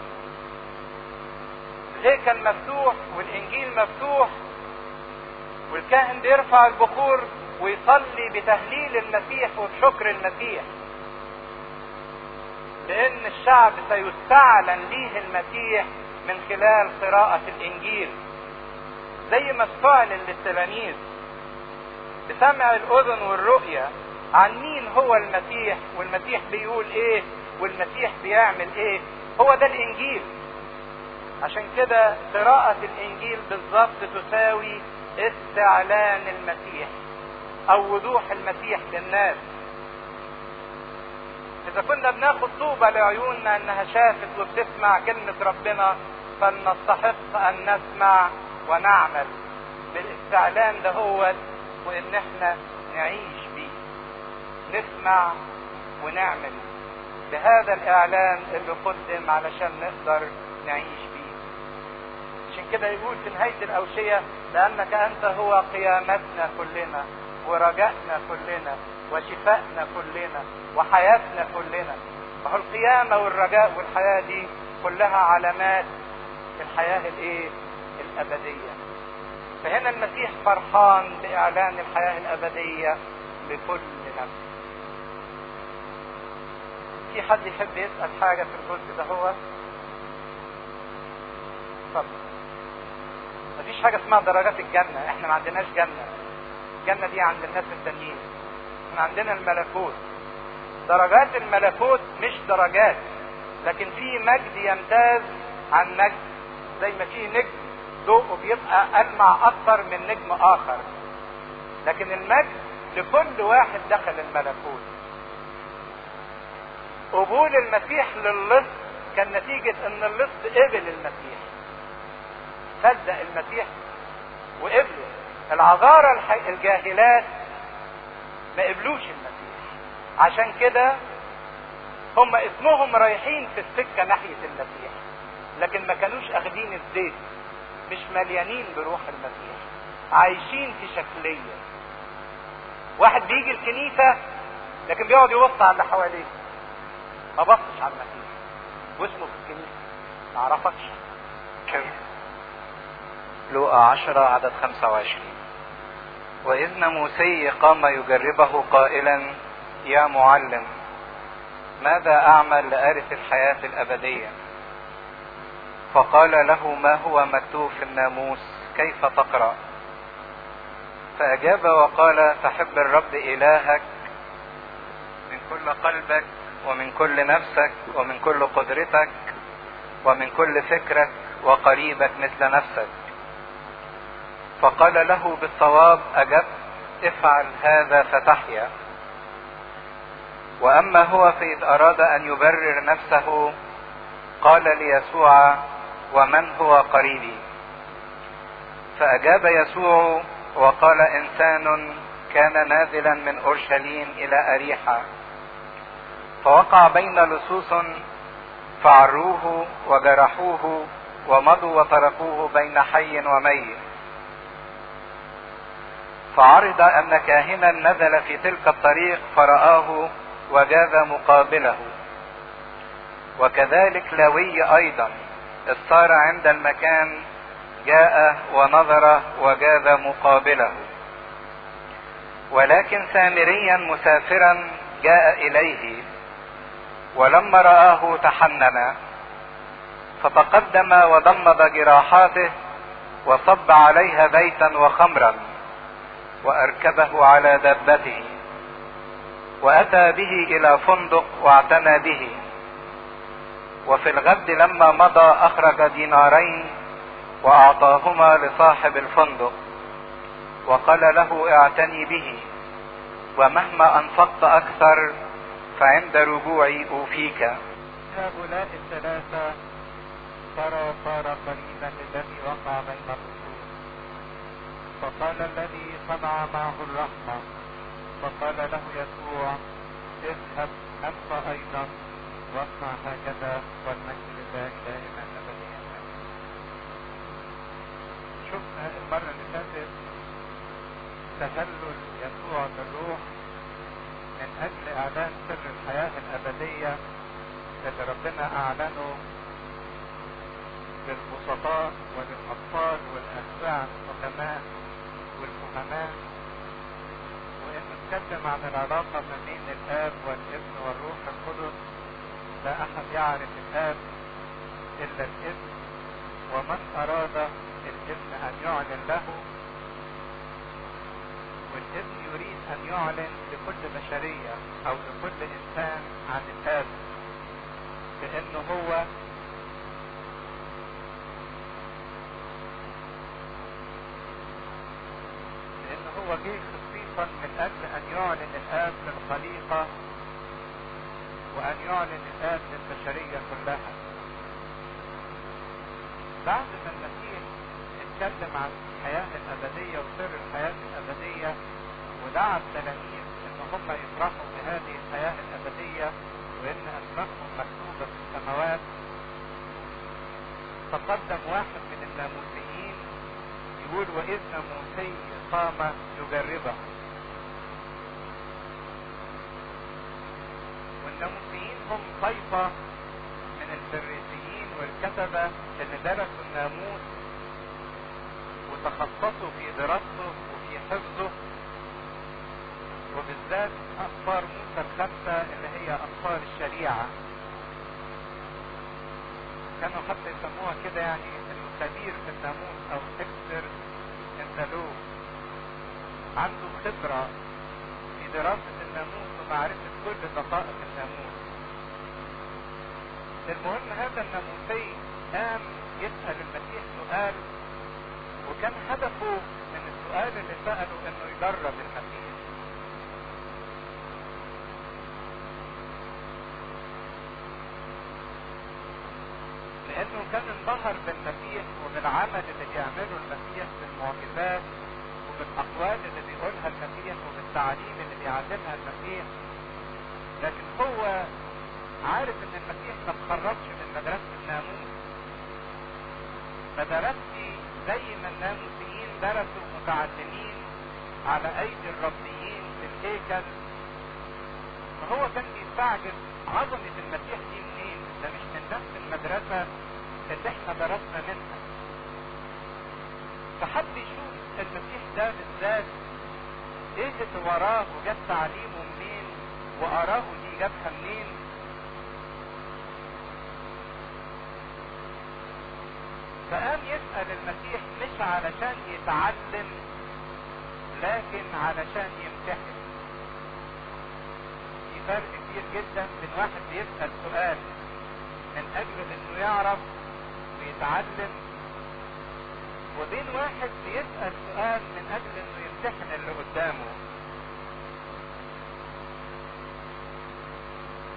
الهيكل مفتوح والانجيل مفتوح والكاهن بيرفع البخور ويصلي بتهليل المسيح وبشكر المسيح لان الشعب سيستعلن ليه المسيح من خلال قراءة الانجيل زي ما استعلن للتلاميذ بسمع الاذن والرؤية عن مين هو المسيح والمسيح بيقول ايه والمسيح بيعمل ايه هو ده الانجيل عشان كده قراءة الانجيل بالظبط تساوي استعلان المسيح او وضوح المسيح للناس اذا كنا بناخد طوبة لعيوننا انها شافت وبتسمع كلمة ربنا فلنستحق ان نسمع ونعمل بالاستعلان ده هو وان احنا نعيش بيه نسمع ونعمل بهذا الاعلان اللي قدم علشان نقدر نعيش بيه عشان كده يقول في نهاية الاوشية لانك انت هو قيامتنا كلنا ورجائنا كلنا وشفائنا كلنا وحياتنا كلنا فهو القيامة والرجاء والحياة دي كلها علامات الحياة الايه الابدية فهنا المسيح فرحان باعلان الحياة الابدية لكل نفس في حد يحب يسأل حاجة في الجزء ده هو اتفضل مفيش حاجة اسمها درجات الجنة احنا ما عندناش جنة الجنة دي عند الناس التانيين احنا عندنا الملكوت درجات الملكوت مش درجات لكن في مجد يمتاز عن مجد زي ما في نجم ضوءه بيبقى ألمع أكثر من نجم آخر لكن المجد لكل واحد دخل الملكوت قبول المسيح للص كان نتيجة ان اللص قبل المسيح صدق المسيح وقبله العذارى الحي... الجاهلات ما قبلوش المسيح عشان كده هم اسمهم رايحين في السكة ناحية المسيح لكن ما كانوش اخدين الزيت مش مليانين بروح المسيح عايشين في شكلية واحد بيجي الكنيسة لكن بيقعد يبص على اللي حواليه ما بصش على المسيح واسمه في الكنيسة ما عرفكش لوقا عشرة عدد خمسة وعشرين وإذ ناموسي قام يجربه قائلا يا معلم ماذا أعمل لأرث الحياة الأبدية فقال له ما هو مكتوب في الناموس كيف تقرأ فأجاب وقال تحب الرب إلهك من كل قلبك ومن كل نفسك ومن كل قدرتك ومن كل فكرك وقريبك مثل نفسك فقال له بالصواب أجبت افعل هذا فتحيا واما هو فاذ اراد ان يبرر نفسه قال ليسوع ومن هو قريبي فاجاب يسوع وقال انسان كان نازلا من اورشليم الى اريحا فوقع بين لصوص فعروه وجرحوه ومضوا وتركوه بين حي وميت فعرض ان كاهنا نزل في تلك الطريق فرآه وجاز مقابله وكذلك لاوي ايضا اذ صار عند المكان جاء ونظر وجاز مقابله ولكن سامريا مسافرا جاء اليه ولما رآه تحنن فتقدم وضمد جراحاته وصب عليها بيتا وخمرا واركبه على دابته واتى به الى فندق واعتنى به وفي الغد لما مضى اخرج دينارين واعطاهما لصاحب الفندق وقال له اعتني به ومهما انفقت اكثر فعند رجوعي اوفيك هؤلاء الثلاثة ترى صار قريبا للذي وقع بين الرسول فقال الذي صنع معه الرحمة فقال له يسوع اذهب أنت أيضا واصنع هكذا والمجد لله دائما أبديا شفنا المرة اللي فاتت تهلل يسوع بالروح من أجل إعلان سر الحياة الأبدية اللي ربنا أعلنه للبسطاء وللأطفال والأشباع الحكماء والفهماء وإنه اتكلم عن العلاقة ما بين الآب والابن والروح القدس لا أحد يعرف الآب إلا الابن ومن أراد الابن أن يعلن له والابن يريد أن يعلن لكل بشرية أو لكل إنسان عن الآب بأنه هو لأن هو جه خصيصا من أجل أن يعلن الآب للخليقة وأن يعلن الآب للبشرية كلها بعد ما المسيح اتكلم عن الحياة الأبدية وسر الحياة الأبدية ودعا التلاميذ إن هم يفرحوا بهذه الحياة الأبدية وإن أسمائهم مكتوبة في السماوات تقدم واحد من الناموسيين يقول وإذ ناموسي قام يجربه والناموسيين هم طائفة من الفريسيين والكتبة اللي درسوا الناموس وتخصصوا في دراسته وفي حفظه وبالذات أخبار موسى الخمسة اللي هي أخبار الشريعة كانوا حتى يسموها كده يعني انه خبير في الناموس او اكسبرت ان ذا لو عنده خبرة في دراسة الناموس ومعرفة كل دقائق الناموس المهم هذا الناموسي قام يسأل المسيح سؤال وكان هدفه من السؤال اللي سأله انه يجرب المسيح لانه كان انبهر بالمسيح وبالعمل اللي بيعمله المسيح بالمعجزات وبالاقوال اللي بيقولها المسيح وبالتعاليم اللي بيعلمها المسيح لكن هو عارف ان المسيح ما تخرجش من مدرسة الناموس فدرستي زي ما الناموسيين درسوا متعلمين على ايدي الربيين في الهيكل فهو كان بيستعجب عظمة المسيح دي منين ده مش من نفس المدرسة اللي احنا درسنا منها فحب يشوف المسيح ده بالذات ايه اللي وراه وجاب تعليمه منين واراه دي جابها منين فقام يسأل المسيح مش علشان يتعلم لكن علشان يمتحن في فرق كبير جدا بين واحد بيسأل سؤال من اجل انه يعرف ويتعلم وبين واحد بيسأل سؤال من اجل انه يمتحن اللي قدامه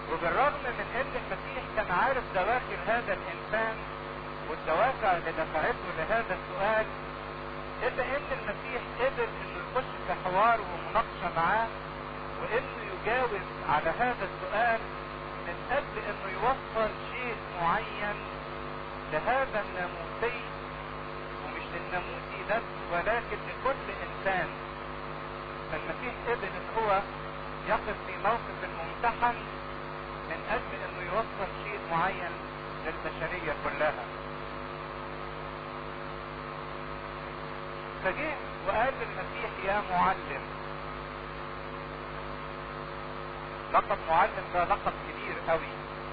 وبالرغم من ان المسيح كان عارف دواخل هذا الانسان والدوافع اللي دفعته لهذا السؤال الا ان المسيح قدر انه يخش في حوار ومناقشة معاه وانه يجاوب على هذا السؤال من اجل انه يوصل شيء معين لهذا الناموسي ومش للناموسي بس ولكن لكل انسان فالمسيح قدر ان هو يقف في موقف الممتحن من اجل انه يوصل شيء معين للبشرية كلها فجه وقال للمسيح يا معلم لقب معلم ده لقب كبير قوي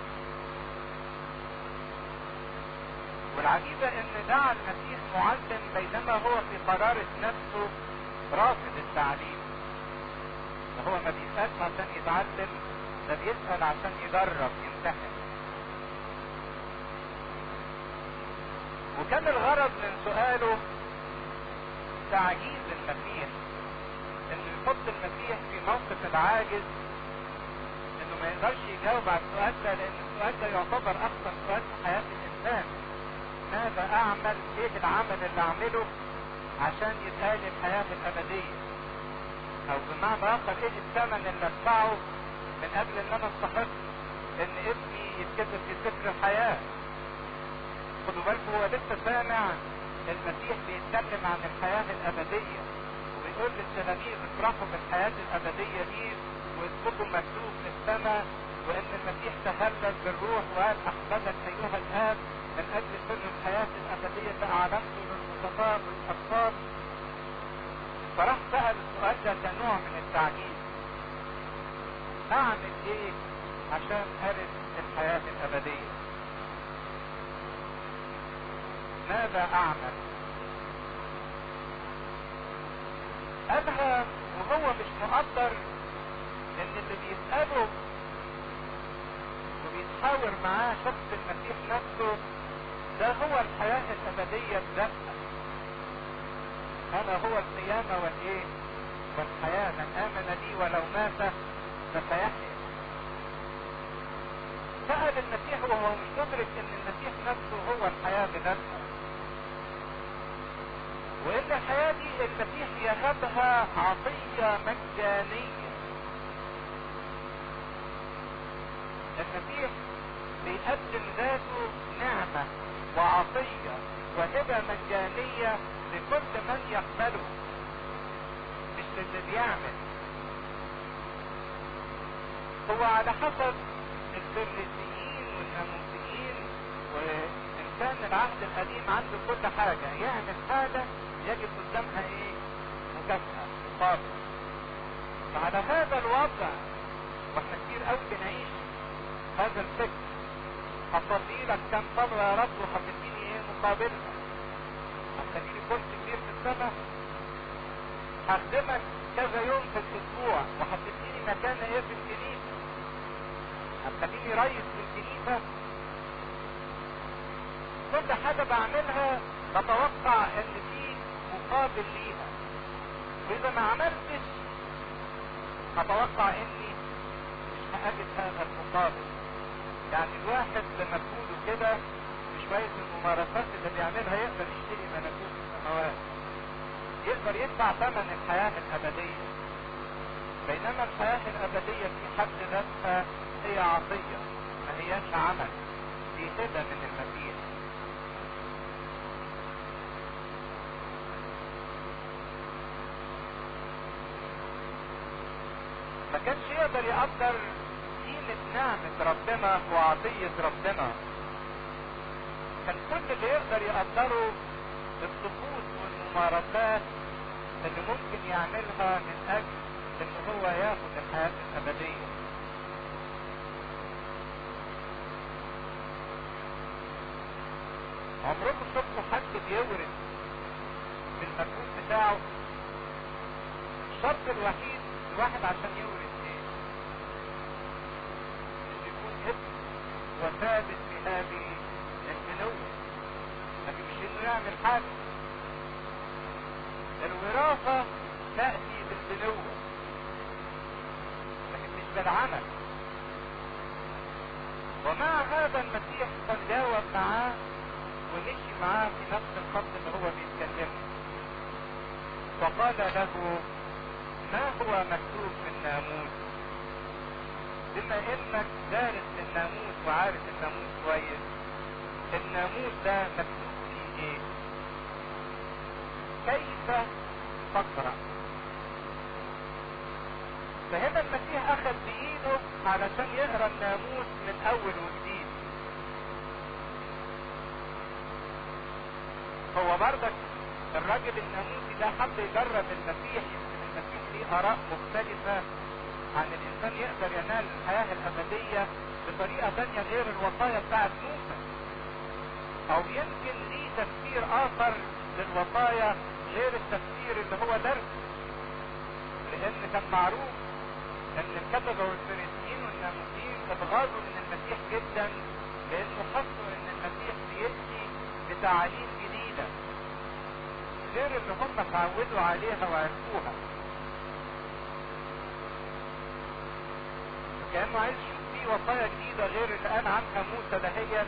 والعجيبة ان دعا المسيح معلم بينما هو في قرارة نفسه رافض التعليم هو ما بيسألش عشان يتعلم ده بيسأل عشان يجرب يمتحن وكان الغرض من سؤاله تعجيز المسيح انه يحط المسيح في موقف العاجز انه ما يقدرش يجاوب على السؤال ده لان السؤال ده يعتبر اخطر سؤال في حياة الانسان ماذا اعمل ايه العمل اللي اعمله عشان يبقى لي الحياة الابدية او بمعنى اخر ايه الثمن اللي ادفعه من اجل ان انا استحق ان ابني يتكتب في سفر الحياة خدوا بالكم هو لسه سامع المسيح بيتكلم عن الحياة الابدية وبيقول للتلاميذ افرحوا بالحياة الابدية دي واذكروا مكتوب في السماء وان المسيح تهلل بالروح وقال احمدك ايها الاب من اجل سر الحياة الابدية فاعلنته للخطباء والاطفال فراح سأل السؤال ده كنوع من التعجيز اعمل ايه عشان ارث الحياة الابدية ماذا اعمل قالها وهو مش مقدر ان اللي بيسأله وبيتحاور معاه شخص المسيح نفسه ده هو الحياة الابدية بذاتها انا هو القيامة والايه والحياة من امن لي ولو مات فسيحيا سأل المسيح وهو مش مدرك ان المسيح نفسه هو الحياة بذاتها وان الحياة دي المسيح يهبها عطية مجانية المسيح بيقدم ذاته نعمة وعطية وهبة مجانية لكل من يقبله مش للي بيعمل هو على حسب الفريسيين والناموسيين وإنسان العهد القديم عنده كل حاجة يعمل حاجة يجب قدامها ايه مكافأة مقابل فعلى هذا الوضع واحنا كتير قوي بنعيش هذا الفكر هصلي لك كم صلاة يا رب وهتديني ايه مقابلها هتخليني كرسي كبير في السماء هخدمك كذا يوم في الاسبوع وهتديني مكان ايه في الكنيسة هتخليني رئيس في الكنيسة كل حاجة بعملها بتوقع ان في مقابل ليها واذا ما عملتش هتوقع اني مش هقابل هذا المقابل يعني الواحد بمجهوده كده بشوية الممارسات اللي بيعملها يقدر يشتري ملكوت السماوات يقدر يدفع ثمن الحياة الأبدية بينما الحياة الأبدية في حد ذاتها هي عطية ما هياش عمل دي هبة من المسيح ما كانش يقدر يقدر قيمة نعمة ربنا وعطية ربنا كان كل اللي يقدر يقدره الطقوس والممارسات اللي ممكن يعملها من اجل ان هو ياخد الحياة الابدية عمركم شفتوا حد بيورد في المجهود بتاعه الشرط الوحيد الواحد عشان يورد ايه انه يكون ابن وثابت في هذه البنوة لكن مش انه يعمل حاجة الوراثة تأتي بالبنوة لكن مش بالعمل ومع هذا المسيح قد جاوب معاه ومشي معاه في نفس الخط اللي هو بيتكلمه فقال له ما هو مكتوب في الناموس بما انك دارس الناموس وعارف الناموس كويس الناموس ده مكتوب فيه ايه كيف تقرأ فهنا المسيح اخذ بايده علشان يقرا الناموس من اول وجديد هو بردك الراجل الناموسي ده حب يجرب المسيح يمكن المسيح ليه اراء مختلفة عن الانسان يقدر ينال الحياة الابدية بطريقة تانية غير الوصايا بتاعت موسى او يمكن ليه تفسير اخر للوصايا غير التفسير اللي هو درس لان كان معروف ان الكتبة والفريسيين والناموسيين اتغاظوا من المسيح جدا لانه حسوا ان المسيح بيأتي بتعاليم جديدة غير اللي هم اتعودوا عليها وعرفوها كانه عايز يشوف فيه وصايا جديدة غير اللي قال عنها موسى دهيت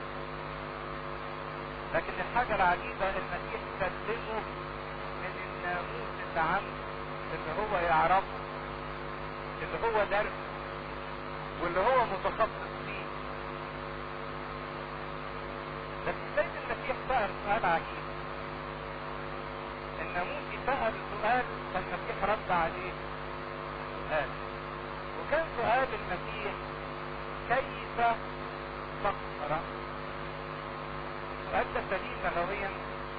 لكن الحاجة العجيبة المسيح سلمه من الناموس اللي عنده اللي هو يعرفه اللي هو درس واللي هو متخصص فيه لكن سيد المسيح سأل سؤال عجيب الناموسي سأل سؤال فالمسيح رد عليه سؤال وكان سؤال المسيح كيف تقرأ السؤال ده سليم لغويا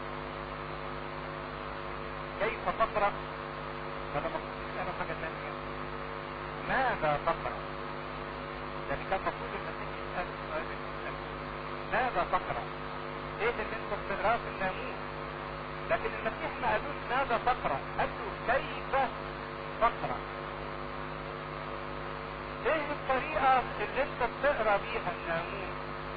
كيف تقرأ هذا مقصود انا حاجة ثانية ماذا تقرأ يعني كان مفروض المسيح يسأل السؤال ماذا تقرأ ايه اللي انت بتقراه في الناموس لكن المسيح ما قالوش ماذا تقرأ قال له كيف تقرأ ايه الطريقة اللي انت بتقرأ بيها الناموس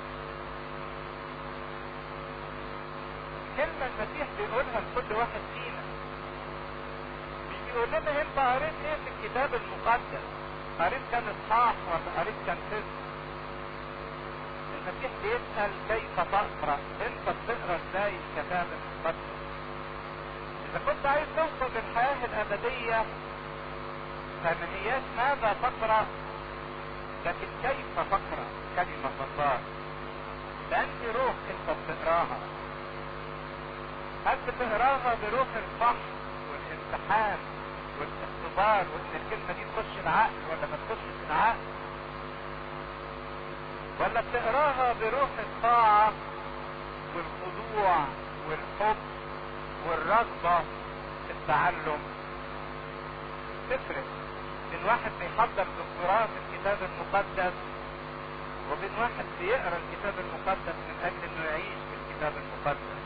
كلمة المسيح بيقولها لكل واحد فينا مش بيقول لنا انت قريت ايه في الكتاب المقدس قريت كان اصحاح ولا قريت كان فصل المسيح بيسأل كيف تقرأ انت بتقرأ ازاي الكتاب المقدس اذا كنت عايز توصل للحياة الابدية فما هياش ماذا تقرأ لكن كيف تقرأ كلمة الله بأنهي روح انت بتقراها هل بتقراها بروح الفحص والامتحان والاختبار وان الكلمة دي تخش العقل ولا ما تخشش العقل ولا بتقراها بروح الطاعة والخضوع والحب والرغبة في التعلم تفرق بين واحد بيحضر دكتوراه في الكتاب المقدس وبين واحد بيقرا الكتاب المقدس من اجل انه يعيش في الكتاب المقدس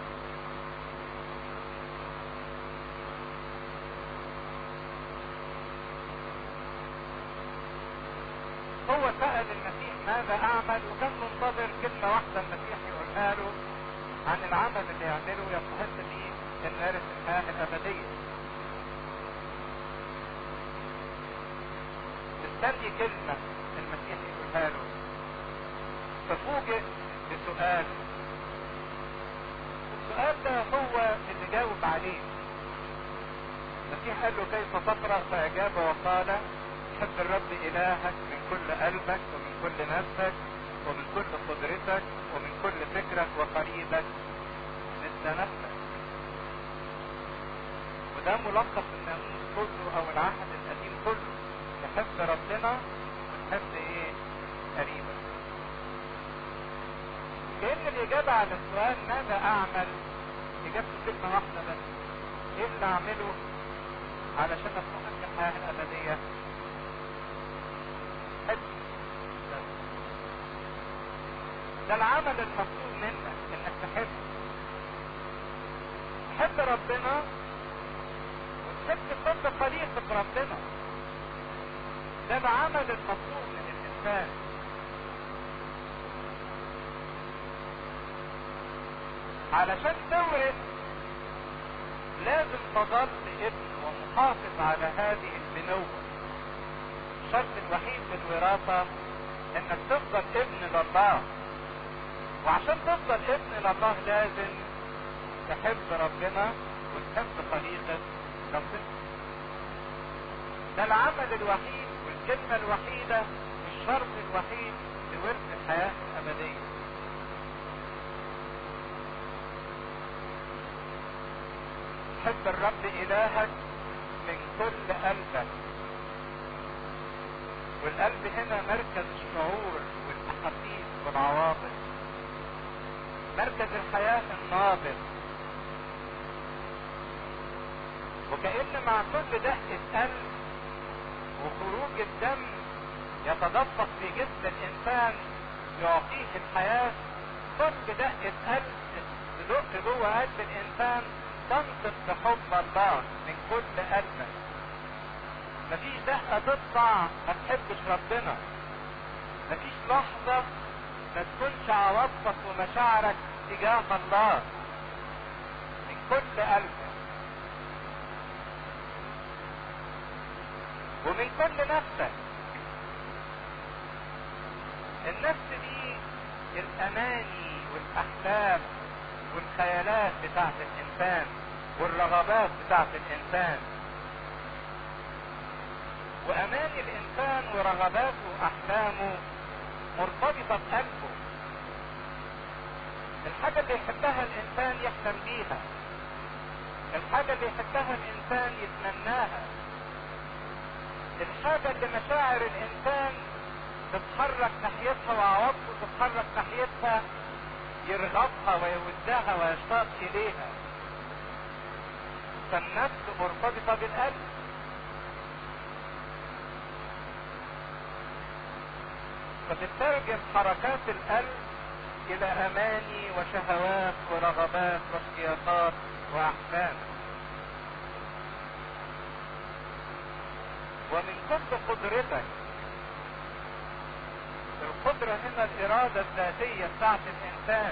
هو سأل المسيح ماذا اعمل وكان منتظر كلمة واحدة المسيح يقولها له عن العمل اللي يعمله يستحق به ان يرث الحياة الابدية مستني كلمة المسيح يقولها له ففوجئ بسؤال السؤال ده هو اللي جاوب عليه المسيح قال له كيف تقرأ فأجاب وقال حب الرب إلهك من كل قلبك ومن كل نفسك ومن كل قدرتك ومن كل فكرك وقريبك مثل نفسك وده ملخص الناموس كله او العهد القديم كله تحب ربنا وتحب ايه قريبك كأن الإجابة على السؤال ماذا أعمل إجابته كلمة واحدة بس إيه اللي أعمله علشان أستحق الحياة الأبدية حب ده العمل المطلوب منك انك تحب تحب ربنا وتحب كل خليقة ربنا ده العمل المطلوب من الانسان علشان تورث لازم تظل ابن ومحافظ على هذه البنوة الشرط الوحيد في الوراثة انك تفضل ابن لله وعشان تفضل ابن لله لازم تحب ربنا وتحب خليقة ربنا ده العمل الوحيد والكلمة الوحيدة والشرط الوحيد لورث الحياة الأبدية حب الرب إلهك من كل قلبك والقلب هنا مركز الشعور والأحاسيس والعواطف مركز الحياة النابض وكأن مع كل دقة قلب وخروج الدم يتدفق في جسم الإنسان يعطيه الحياة كل دقة قلب تدق جوه قلب الإنسان تنطق بحب الله من كل قلبك مفيش دقة تطلع ما تحبش ربنا مفيش لحظة ما تكونش عواطفك ومشاعرك تجاه الله من كل قلبك ومن كل نفسك النفس دي الاماني والاحلام والخيالات بتاعت الانسان والرغبات بتاعت الانسان واماني الانسان ورغباته واحلامه مرتبطة بقلبه الحاجة اللي يحبها الانسان يحلم بيها الحاجة اللي يحبها الانسان يتمناها الحاجة اللي مشاعر الانسان تتحرك ناحيتها وعواطفه تتحرك ناحيتها يرغبها ويودها ويشتاق اليها فالنفس مرتبطة بالقلب فتترجم حركات القلب الى اماني وشهوات ورغبات واشتياقات واحلام ومن كل قدرتك القدرة هنا الإرادة الذاتية بتاعت الإنسان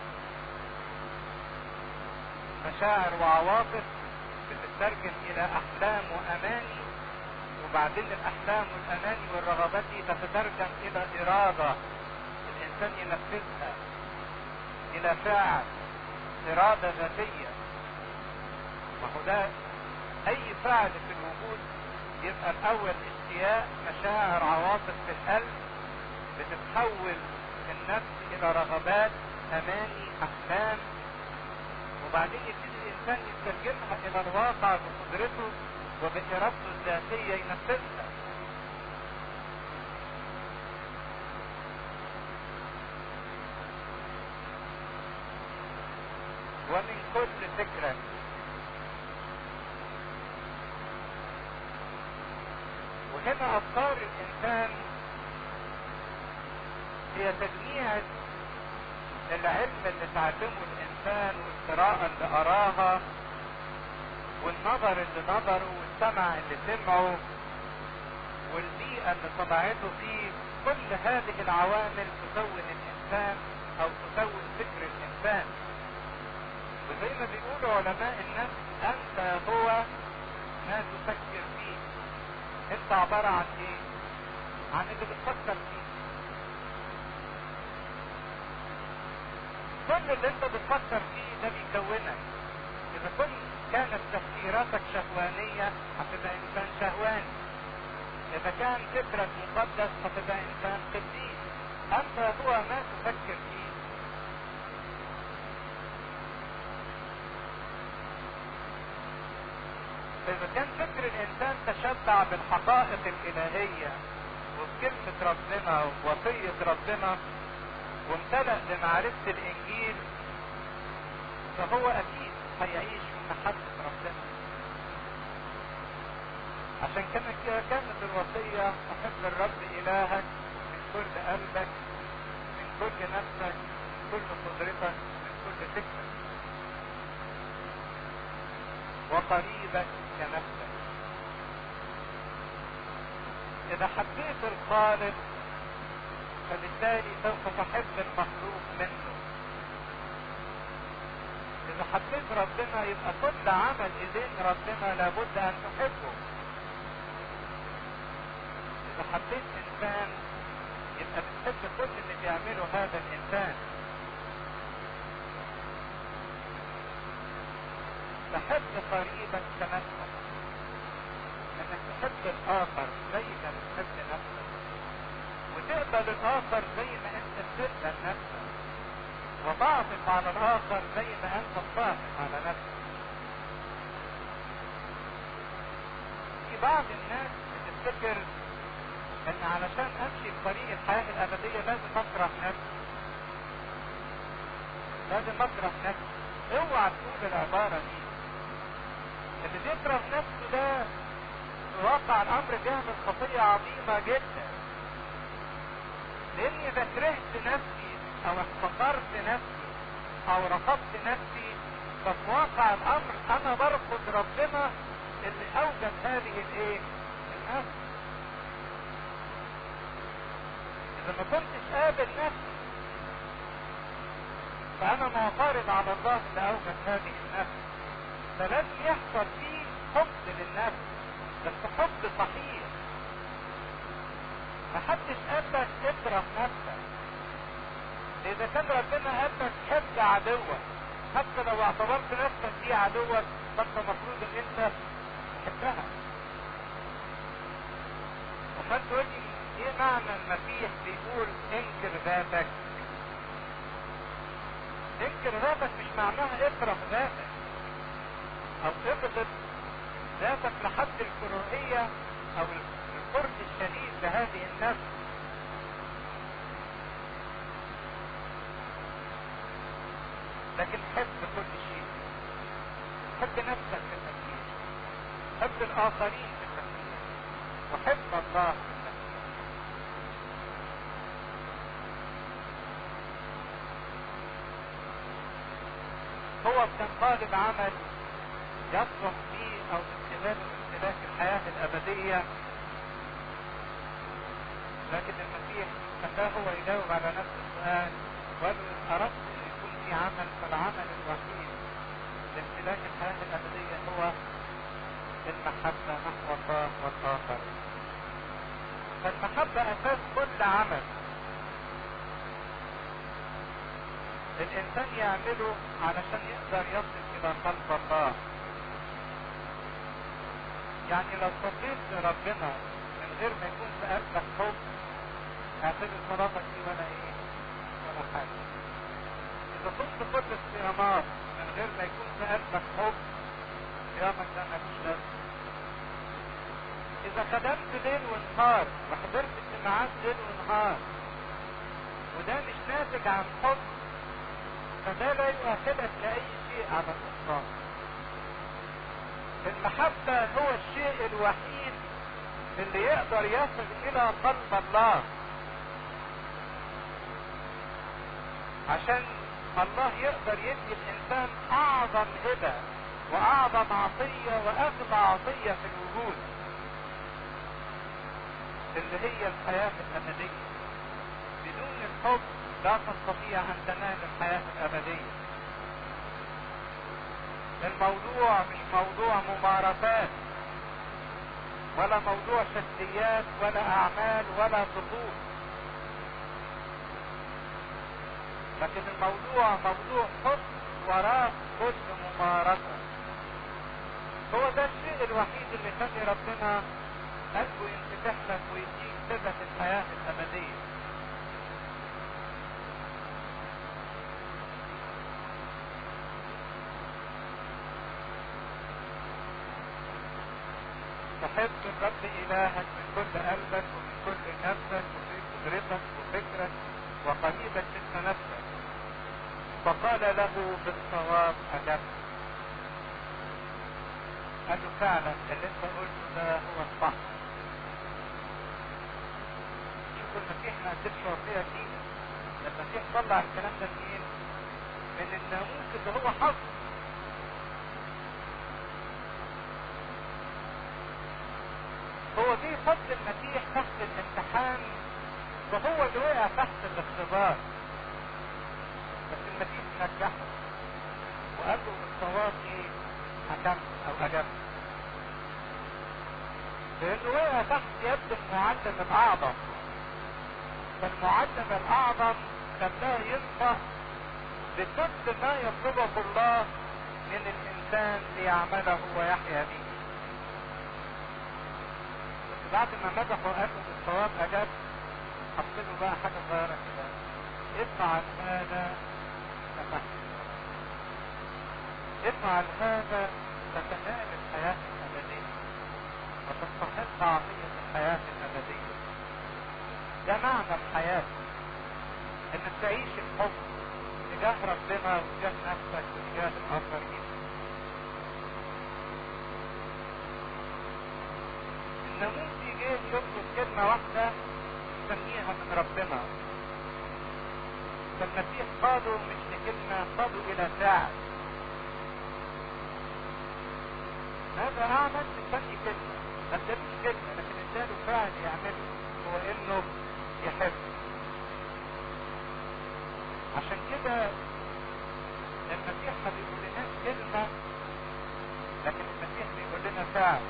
مشاعر وعواطف بتترجم إلى أحلام وأماني وبعدين الأحلام والأماني والرغبات دي تتترجم إلى إرادة الإنسان ينفذها إلى فعل إرادة ذاتية ما هو ده أي فعل في الوجود يبقى الأول اشتياق مشاعر عواطف في القلب بتتحول النفس الى رغبات اماني احلام وبعدين يبتدي الانسان يترجمها الى الواقع بقدرته وبارادته الذاتيه ينفذها ومن كل فكره وهنا افكار الانسان هي تجميع العلم اللي تعلمه الانسان والقراءة اللي قراها والنظر اللي نظره والسمع اللي سمعه والبيئة اللي طبعته فيه كل هذه العوامل تكون الانسان او تكون فكر الانسان وزي ما بيقولوا علماء النفس انت هو ما تفكر فيه انت عبارة عن ايه عن اللي بتفكر فيه كل اللي انت بتفكر فيه ده بيكونك اذا كنت كانت تفكيراتك شهوانية هتبقى انسان شهواني اذا كان فكرك مقدس هتبقى انسان قديس انت هو ما تفكر فيه اذا كان فكر الانسان تشبع بالحقائق الالهية وبكلمة ربنا ووصية ربنا وامتلأ بمعرفة الانجيل فهو اكيد هيعيش في محبة ربنا عشان كانت كانت الوصية احب الرب الهك من كل قلبك من كل نفسك من كل قدرتك من كل فكرك وقريبك كنفسك اذا حبيت الخالق فبالتالي سوف تحب المخلوق منه اذا حبيت ربنا يبقى كل عمل ايدين ربنا لابد ان تحبه اذا حبيت انسان تبقى بتحب كل اللي بيعمله هذا الانسان تحب قريبك كنفسك انك تحب الاخر زي ما بتحب نفسك وتقبل الاخر زي ما انت بتقبل نفسك وتعطف على الاخر زي ما انت بتعطف على نفسك في بعض الناس بتفتكر ان علشان امشي في طريق الحياة الابدية لازم اكره نفسي لازم اكره نفسي اوعى تقول العبارة دي اللي بيكره نفسه ده في واقع الامر بيعمل خطية عظيمة جدا لاني اذا كرهت نفسي او احتقرت نفسي او رفضت نفسي ففي واقع الامر انا برفض ربنا اللي اوجد هذه الايه النفس اذا ما كنتش قابل نفسي فانا معترض على الله اللي اوجد هذه النفس فلازم يحصل فيه حب للنفس بس حب صحيح محدش قالك اكره نفسك اذا كان ربنا قالك حب عدوك حتى لو اعتبرت نفسك دي عدوك فانت المفروض ان انت تحبها وما تقول لي ايه معنى المسيح بيقول انكر ذاتك انكر ذاتك مش معناها اكره ذاتك او ابغض ذاتك لحد الكروهية او الكره الشديد لهذه النفس لكن حب كل شيء حب نفسك في التفكير حب الاخرين في التفكير وحب الله في التفكير هو بتنقلب عمل يصلح فيه او من خلاله امتلاك الحياة الابدية لكن المسيح خلاه هو يجاوب على نفس السؤال وقال ان اردت ان يكون في عمل فالعمل الوحيد لامتلاك الحياة الابدية هو المحبة نحو الله والاخر فالمحبة اساس كل عمل الانسان يعمله علشان يقدر يصل الى قلب الله يعني لو صليت لربنا من غير ما يكون في قلبك حب اعتبر صلاتك دي ولا ايه ولا حاجة اذا كنت كل الصيامات من غير ما يكون في قلبك حب صيامك ده مفيش لازمة اذا خدمت ليل ونهار وحضرت اجتماعات ليل ونهار وده مش ناتج عن حب فده لا يؤهلك لأي شيء على الإطلاق. المحبة هو الشيء الوحيد اللي يقدر يصل إلى قلب الله. عشان الله يقدر يدي الإنسان أعظم هبة وأعظم عطية وأغلى عطية في الوجود. اللي هي الحياة الأبدية. بدون الحب لا تستطيع ان تنال الحياة الابدية الموضوع مش موضوع ممارسات ولا موضوع شكليات ولا اعمال ولا طقوس لكن الموضوع موضوع حب وراء كل ممارسة هو ده الشيء الوحيد اللي يخلي ربنا قلبه ينفتح لك ويديك ثبة الحياة الأبدية تحب الرب إلهك من كل قلبك ومن كل نفسك وفي قدرتك وفكرك وقريبك مثل نفسك فقال له بالصواب أجبت قال له فعلا اللي انت قلته ده هو الصح شوفوا المسيح ما قدمش وصية دي المسيح طلع الكلام ده منين؟ من الناموس اللي هو حصل هو جه فضل المسيح تحت الامتحان وهو اللي وقع تحت الاختبار بس المسيح نجحه وقال له بالصواب ايه حكمت او اجبت لانه وقع تحت يد المعلم الاعظم فالمعلم الاعظم خلاه ينصح بكل ما يطلبه الله من الانسان ليعمله ويحيا به بس بعد ما مدحوا قالوا بالصواب اجاب حط له بقى حاجه صغيره كده افعل هذا فتحت افعل هذا فتنال الحياه الابديه وتستحق عطيه الحياه الابديه ده معنى الحياه انك تعيش الحب تجاه ربنا وتجاه نفسك وتجاه الاخرين الناموسي جه يطلب كلمة واحدة يسميها من ربنا فالمسيح قالوا مش لكلمة قالوا إلى فعل هذا أعمل تسمي كلمة ما ادالوش كلمة لكن اداله فعل يعمله هو إنه يحب عشان كده المسيح ما بيقولناش كلمة لكن المسيح بيقول لنا فعل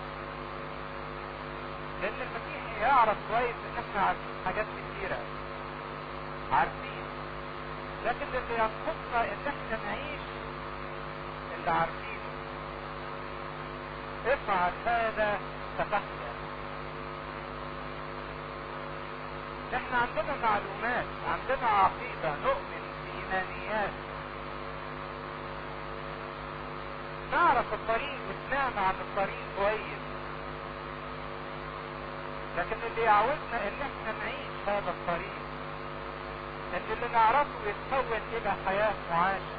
لان المسيح يعرف كويس ان احنا عارفين حاجات كتيرة عارفين لكن اللي ينقصنا ان احنا نعيش اللي عارفينه افعل هذا فتحيا احنا عندنا معلومات عندنا عقيدة نؤمن بإيمانيات نعرف الطريق وسمعنا عن الطريق كويس لكن اللي يعودنا ان احنا نعيش هذا الطريق ان اللي نعرفه يتحول الى حياة معاشة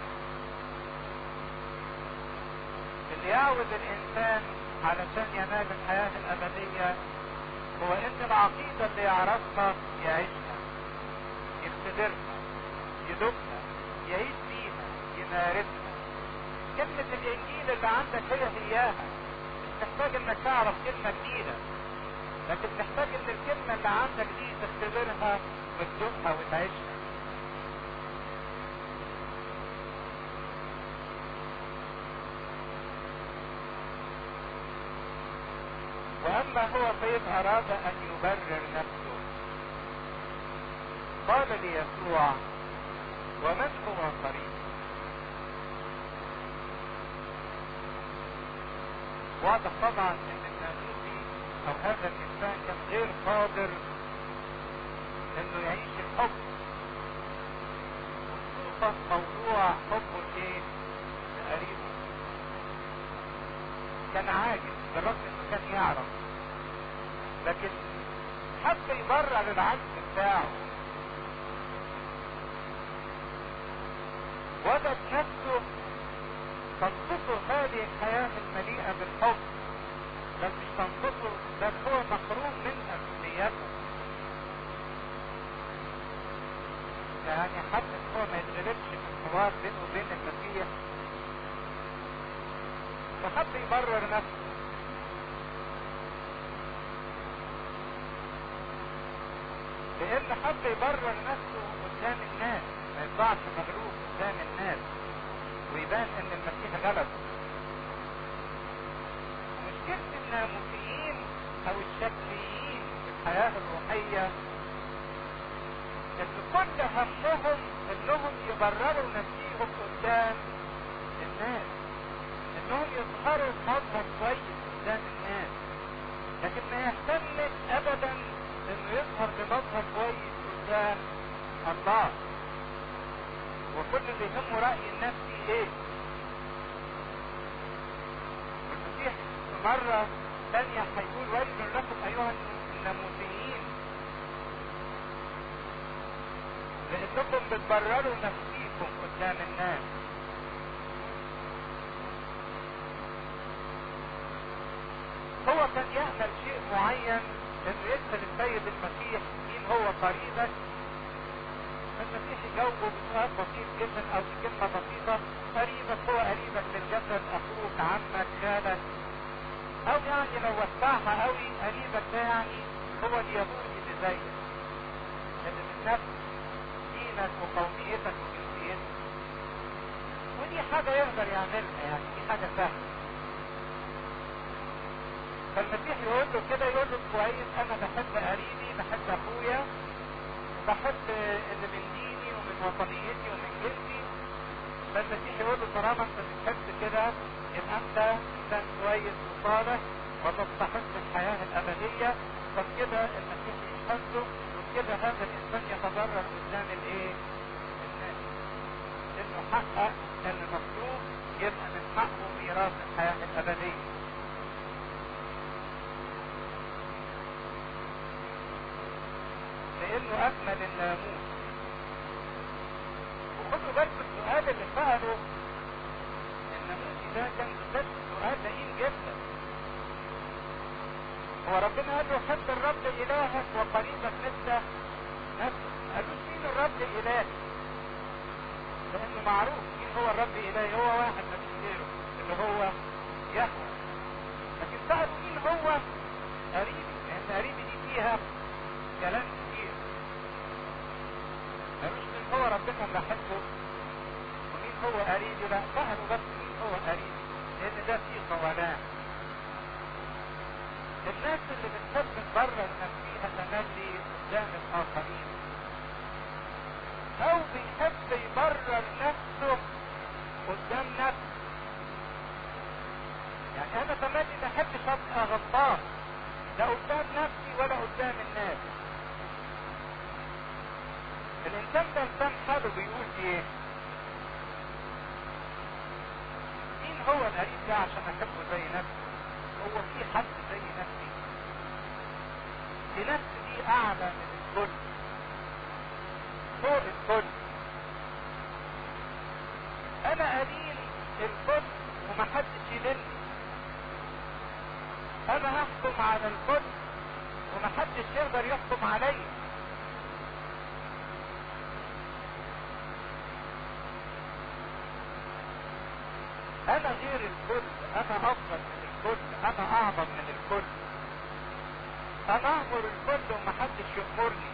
اللي يعود الانسان علشان ينال الحياة الابدية هو ان العقيدة اللي يعرفها يعيشها يختبرها يدوقها يعيش فيها يمارسها كلمة الانجيل اللي عندك هي هياها مش محتاج انك تعرف كلمة جديدة لكن محتاج ان الكلمة اللي عندك دي تختبرها وتدوقها وتعيشها واما هو فإذ اراد ان يبرر نفسه قال ليسوع ومن هو قريب واضح طبعا ان الناموسي او هذا الانسان كان غير قادر انه يعيش الحب خصوصا موضوع حبه لايه لقريبه كان عاجز بالرغم انه كان يعرف لكن حب يبرر العجز بتاعه وجد نفسه تنقصه هذه الحياة المليئة بالحب بل مش تنقصه بل هو محروم منها كليته يعني حتى هو ما يتغلبش في الحوار بينه وبين المسيح فحب يبرر نفسه لان حب يبرر نفسه قدام الناس ما يطلعش مغلوب قدام الناس ويبان ان المسيح غلب مشكلة الناموسيين او الشكليين في الحياة الروحية ان كل همهم انهم يبرروا نفسيهم قدام الناس انهم يظهروا بمظهر كويس قدام الناس لكن ما يهتمش ابدا انه يظهر بمظهر كويس قدام الله وكل اللي يهمه رأي الناس فيه ايه والمسيح في مرة ثانية هيقول ويل لكم ايها الناموسيين لانكم بتبرروا نفسيكم قدام الناس هو كان يعمل شيء معين انه يسأل السيد المسيح مين هو قريبك المسيح يجاوبه بسؤال بسيط جدا او بكلمة بسيطة قريبك هو قريبك للجسد اخوك عمك خالك او يعني لو وسعها قوي قريبك ده يعني هو اليهودي اللي زيك اللي من نفس دينك وقوميتك وجنسيتك ودي حاجة يقدر يعملها يعني دي حاجة سهلة فالمسيح يقول له كده يقول له كويس انا بحب قريبي بحب اخويا بحب اللي من ديني ومن وطنيتي ومن جنسي فالمسيح يقول له طالما انت بتحب كده يبقى انت انسان كويس وصالح وتستحق الحياه الابديه فبكده المسيح يشهد له وبكده هذا الانسان يتضرر قدام الايه؟ الناس انه حقق المطلوب يبقى من حقه ميراث الحياه الابديه لانه اكمل الناموس وخدوا بالكم السؤال اللي سأله الناموسي ده كان بالذات سؤال لئيم جدا هو ربنا قال له حب الرب الهك وقريبك مثل نفسك قال له مين الرب الهي لانه معروف مين هو الرب الهي هو واحد ما فيش غيره اللي هو يهوه لكن سألوا مين هو قريبي لان قريبي دي فيها كلام كتير ملوش مين هو ربنا اللي احبه ومين هو قريبي لا سألوا بس مين هو قريبي لان ده فيه قولان الناس اللي بتحب تبرر نفسيها تملي قدام الاخرين او بيحب يبرر نفسه قدام نفسه يعني انا تملي ما احبش ابقى غلطان لا قدام نفسي ولا قدام الناس الانسان ده انسان حاله بيقول ايه مين هو القريب ده عشان احبه زي نفسي هو في حد زي نفسي دي نفسي دي اعلى من الكل فوق الكل انا قليل الكل ومحدش يلمني انا هحكم على الكل ومحدش يقدر يحكم عليا انا غير الكل انا افضل من الكل انا اعظم من الكل انا امر الكل ومحدش يامرني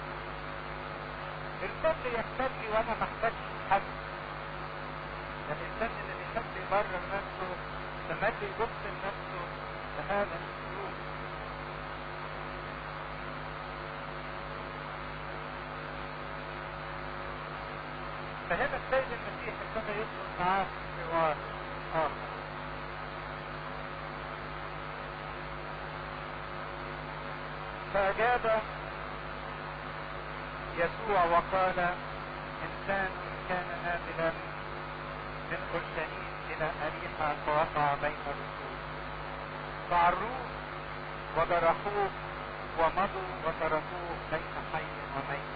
الكل يحتاجني وانا محتاجش حد الانسان اللي بيحب يبرر نفسه تملي يبص لنفسه بهذا الاسلوب فهنا السيد المسيح ابتدى يدخل معاه في حوار اخر فأجاب يسوع وقال إنسان كان نازلا من أورشليم إلى أريحة فوقع بين الرسول فعروه وجرحوه ومضوا وتركوه بين حي وميت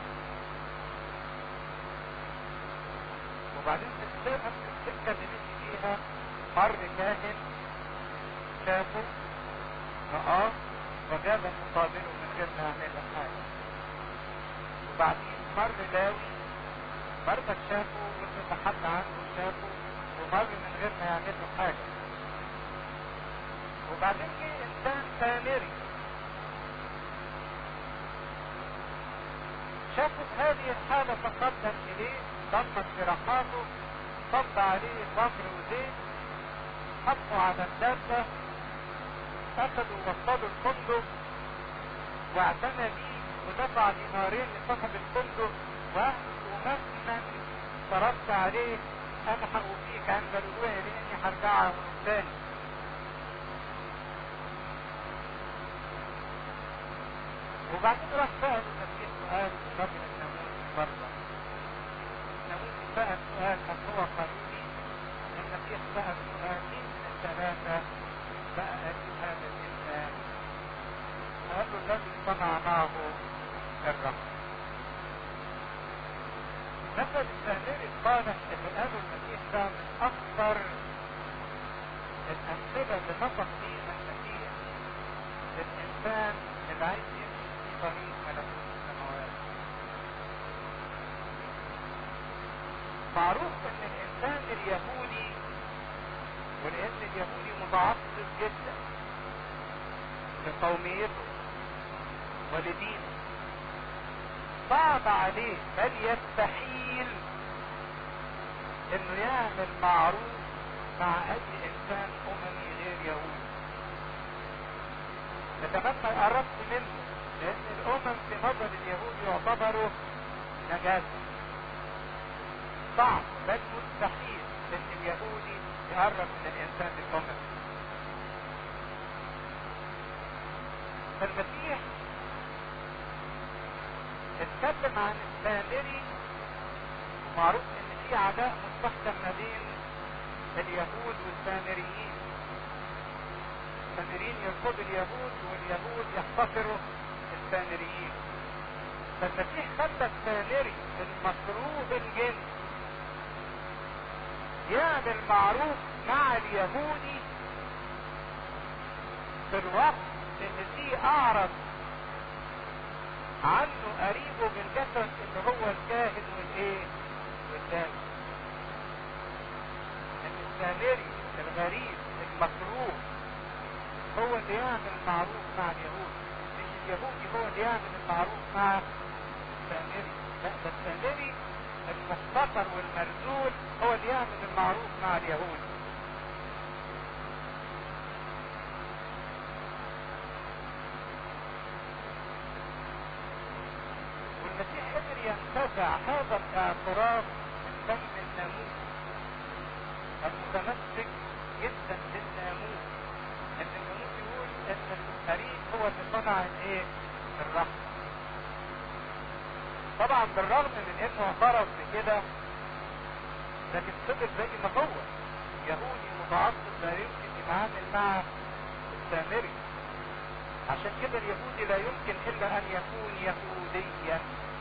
وبعدين في نفس السكة اللي مشي فيها مر كاهن شافه رآه وجاب مقابله من غير ما يعمل له حاجة وبعدين مر لاوي برضك شافه والمتحدى عنه شافه ومر من غير ما يعمل له حاجة وبعدين جه انسان سامري شافت هذه الحالة تقدم اليه ضمت جراحاته صب عليه تمر وزيت حطوا على الدابة اخذوا وصلوا الفندق واعتنى بيه ودفع دينارين لصاحب الفندق ومهما صرفت عليه الحق فيك عند الرجوع لاني هرجعها تاني وبعدين راح سأل المسيح سؤال الراجل الناموس برضه الناموس سأل سؤال هل هو قانوني المسيح سأل سؤال مين من الثلاثة بقى قريب هذا الإنسان قال له الذي صنع معه الرحمة مثل السامري الصالح اللي قاله المسيح ده من أكثر الأمثلة اللي نطق فيها المسيح للإنسان اللي عايز يمشي في طريق ملكوت السماوات معروف ان الانسان اليهودي ولان اليهودي متعصب جدا لقوميته ولدينه صعب عليه بل يستحيل انه يعمل معروف مع اي انسان اممي غير يهودي يتمنى قربت منه لان الامم في نظر اليهود يعتبروا نجاسة صعب بل مستحيل ان اليهودي يقرب من الانسان الامم فالمسيح اتكلم عن السامري ومعروف ان في عداء مستخدم ما بين اليهود والسامريين السامريين يرفضوا اليهود واليهود يحتقروا السامريين فالمسيح خلى السامري المكروه الجنس يعمل معروف مع اليهودي في الوقت اللي فيه اعرض عنه قريبه بالجسد اللي هو الكاهن والايه والداعي ان السامري الغريب المكروه هو اللي يعمل المعروف مع اليهود مش اليهودي هو اللي يعمل المعروف مع السامري لا ده السامري المحتقر والمرذول هو اللي يعمل المعروف مع اليهود والمسيح قدر ينتزع هذا الاعتراف من دم الناموس المتمسك جدا بالناموس ان الناموس يقول ان الفريق هو اللي صنع الايه الرحمه طبعا بالرغم من انه اعترف بكده لكن فضل زي ما هو يهودي متعصب لا يمكن يتعامل مع السامري عشان كده اليهودي لا يمكن الا ان يكون يهوديا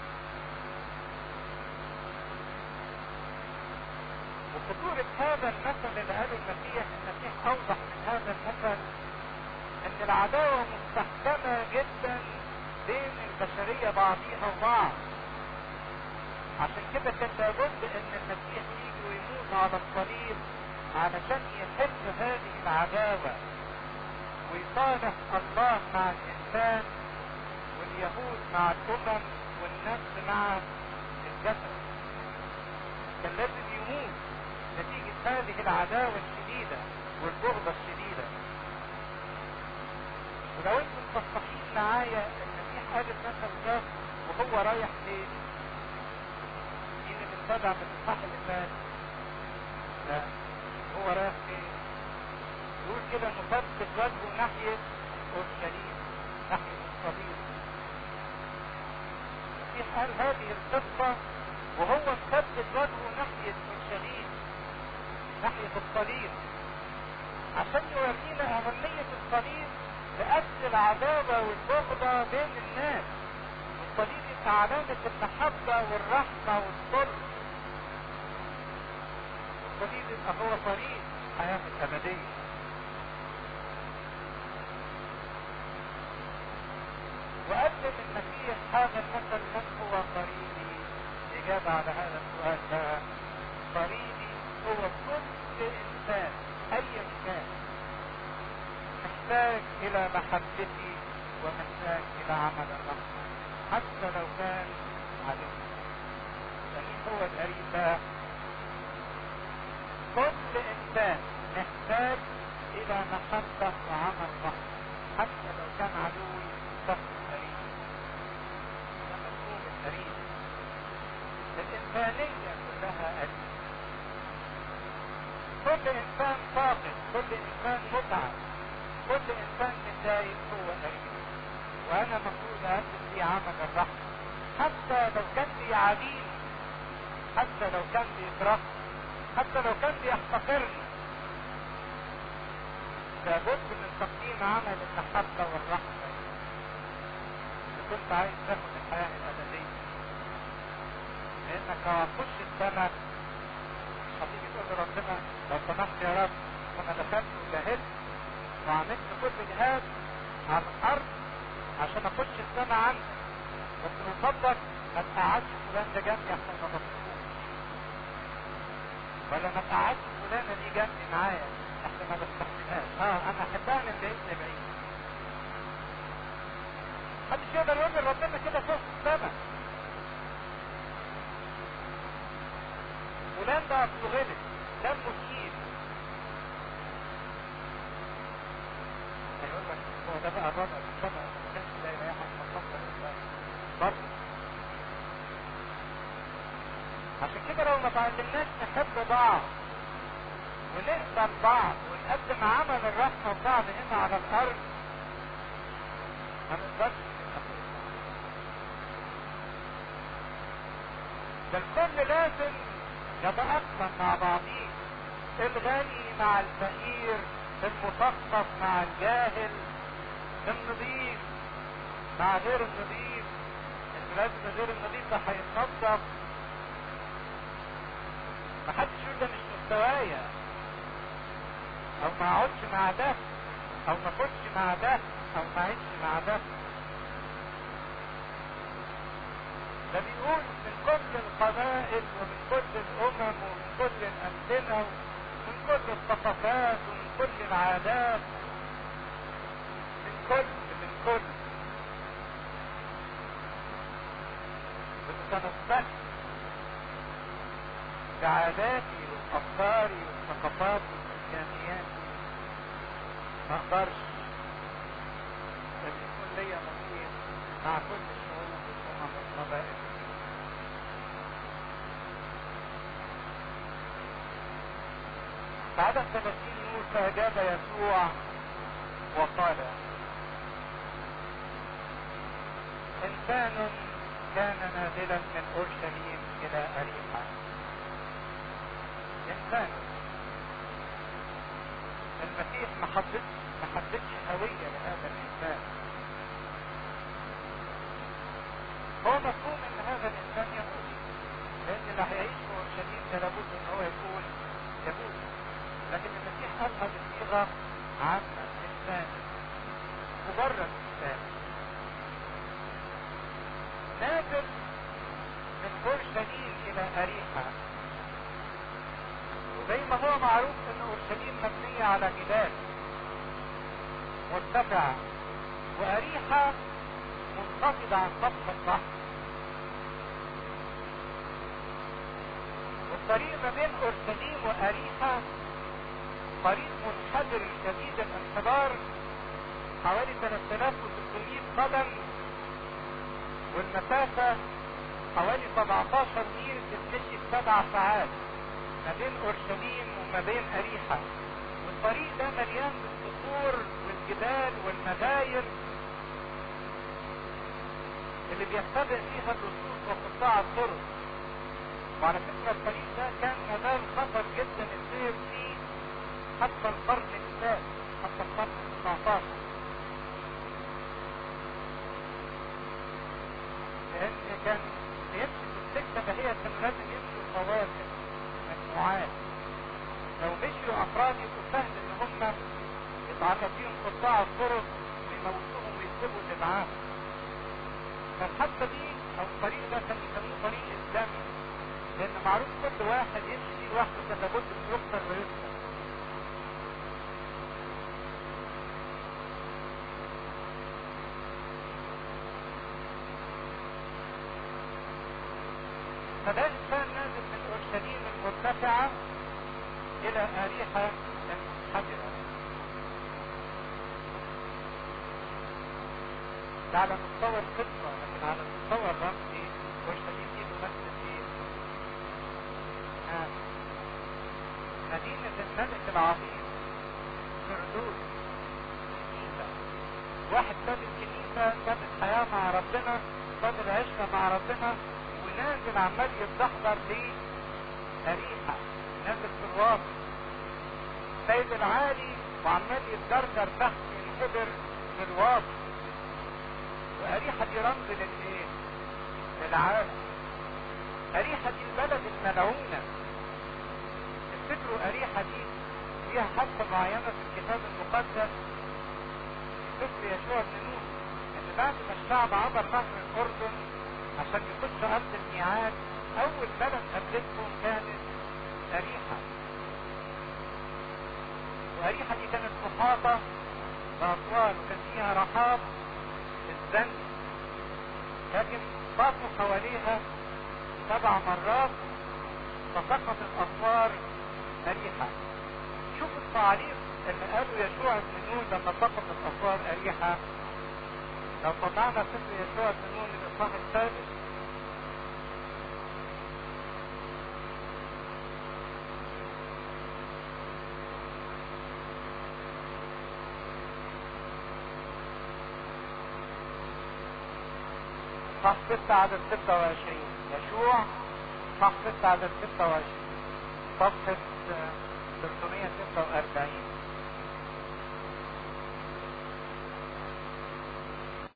وخطورة هذا المثل اللي قاله المسيح المسيح اوضح من هذا المثل ان العداوة مستحكمة جدا بين البشرية بعضيها وبعض عشان كده كان لابد ان المسيح يجي ويموت على الصليب علشان يحل هذه العداوة ويصالح الله مع الانسان واليهود مع الامم والنفس مع الجسد كان لازم يموت نتيجة هذه العداوة الشديدة والبغضة الشديدة ولو انتم متصحين معايا المسيح قال المثل ده وهو رايح فين؟ مين اللي اتبع من الصح اللي فات؟ لا هو رايح فين؟ يقول كده نثبت وجهه ناحية اورشليم ناحية الصليب المسيح قال هذه القصة وهو مثبت وجهه ناحية اورشليم ناحية الصليب عشان يورينا أهمية الصليب لأجل العداوة والبغضة بين الناس الصليب يبقى علامة المحبة والرحمة والصلح الصليب يبقى هو طريق الحياة الأبدية وقدم المسيح هذا المثل من هو قريبي الإجابة على هذا السؤال ده قريبي هو كل إنسان أيا كان محتاج إلى محبتي ومحتاج إلى عمل الرحمة حتى لو كان عدو يعني هو القريب بقى كل إنسان محتاج إلى محبة وعمل رحمة حتى لو كان عدوي شخص قريب ده مفهوم القريب الإنسانية كلها قريب كل إنسان فاقد كل إنسان متعب كل إنسان متضايق هو قريب وأنا مفروض أقدم فيه عمل الرحمة حتى لو كان بيعاديني حتى لو كان بيكرهني حتى لو كان بيحتقرني لابد من تقديم عمل المحبة والرحمة إذا كنت عايز تاخد الحياة الأبدية لأنك لو هتخش السماء هتيجي تقول لربنا لو سمحت يا رب أنا دخلت وجاهدت وعملت كل جهاد على الأرض عشان أخش السماء عنك بس من فضلك ما تقعدش فلان ده جنبي عشان ما بطلوش ولا ما تقعدش فلانة دي جنبي معايا عشان ما بستحملهاش اه انا احبها من بعيد لبعيد محدش يقدر يقول لربنا كده فوق السماء فلان ده اصله غلط دمه تقيل هيقول لك هو ده بقى الرابع السماء ما كانش لا اله الا الله تعلمناش نحب بعض ونقبل بعض ونقدم عمل الرحمة لبعض هنا على الأرض ما نقدرش ده الكل لازم يتأقلم مع بعضيه الغني مع الفقير المثقف مع الجاهل النظيف مع غير النظيف لازم غير النظيف ده هيتنظف محدش يقول ده مش مستوايا او ما اقعدش مع ده او ما اخدش مع ده او ما اعيش مع ده ده بيقول من كل القبائل ومن كل الامم ومن كل الامثله ومن كل الثقافات ومن كل العادات من كل من كل بتتنبأ بعاداتي وافكاري والثقافات والامكانيات ما اقدرش ان يكون ليا نصيب مع كل الشعوب والامم والقبائل بعد الثلاثين يقول فأجاب يسوع وقال إنسان كان نازلا من أورشليم إلى أريحا إنسان المسيح ما حددش ما حددش هوية لهذا الإنسان هو مفهوم إن هذا الإنسان يهودي لأن اللي هيعيش في أورشليم ده لابد إن هو يكون يهودي لكن المسيح قالها بصيغة عامة إنسان مجرد إنسان نازل من أورشليم إلى أريحا وزي ما هو معروف ان اورشليم مبنية على جبال مرتفعة واريحة منخفضة عن سطح البحر والطريق ما بين اورشليم واريحة طريق منحدر شديد الانحدار حوالي 3600 قدم والمسافة حوالي 17 ميل تتمشي في سبع ساعات ما بين اورشليم وما بين اريحا والطريق ده مليان بالصخور والجبال والمداير اللي بيختبئ فيها اللصوص وقطاع الطرق وعلى فكرة الطريق ده كان مازال خطر جدا السير فيه حتى القرن الثالث حتى القرن ال 19 لان كان يمشي في السكة فهي كان لازم يمشوا قوافل مجموعات لو مشيوا افراد يبقوا سهل ان هم يتعرض فيهم قطاع الطرق ويموتوهم ويكتبوا اللي معاهم فالحادثة دي او الطريق ده كان يسموه طريق اسلامي لان معروف كل واحد يمشي فيه لوحده كان لابد ان يقتل ويقتل فده انسان نازل من اورشليم المرتفعة الى اريحة المنحدرة ده على مستوى القصة لكن على المستوى الرمزي اورشليم دي تمثل ايه؟ آه. مدينة الملك العظيم فردوس واحد ساب الكنيسة ساب الحياة مع ربنا ساب العشرة مع ربنا ونازل عمال يتدحضر ليه أريحة نازل في الواقع سيد العالي وعمال يتدردر تحت ينحدر في الواقع وأريحة دي رمز للإيه؟ للعالم أريحة دي البلد الملعونة تفتكروا أريحة دي فيها حادثة معينة في الكتاب المقدس سفر يشوع بن نون إن بعد ما الشعب عبر نهر الأردن عشان يخش أرض الميعاد أول بلد قابلتهم كانت أريحة وأريحة دي كانت محاطة بأسوار وكان فيها رحاب الزن لكن طافوا حواليها سبع مرات فسقط الأسوار أريحة شوفوا التعليق اللي قالوا يشوع بن نون لما سقط الأسوار أريحة لو طلعنا سفر يشوع بن نون الإصحاح الثالث صح 6 عدد 26 يشوع صح 6 عدد 26 صفحة 346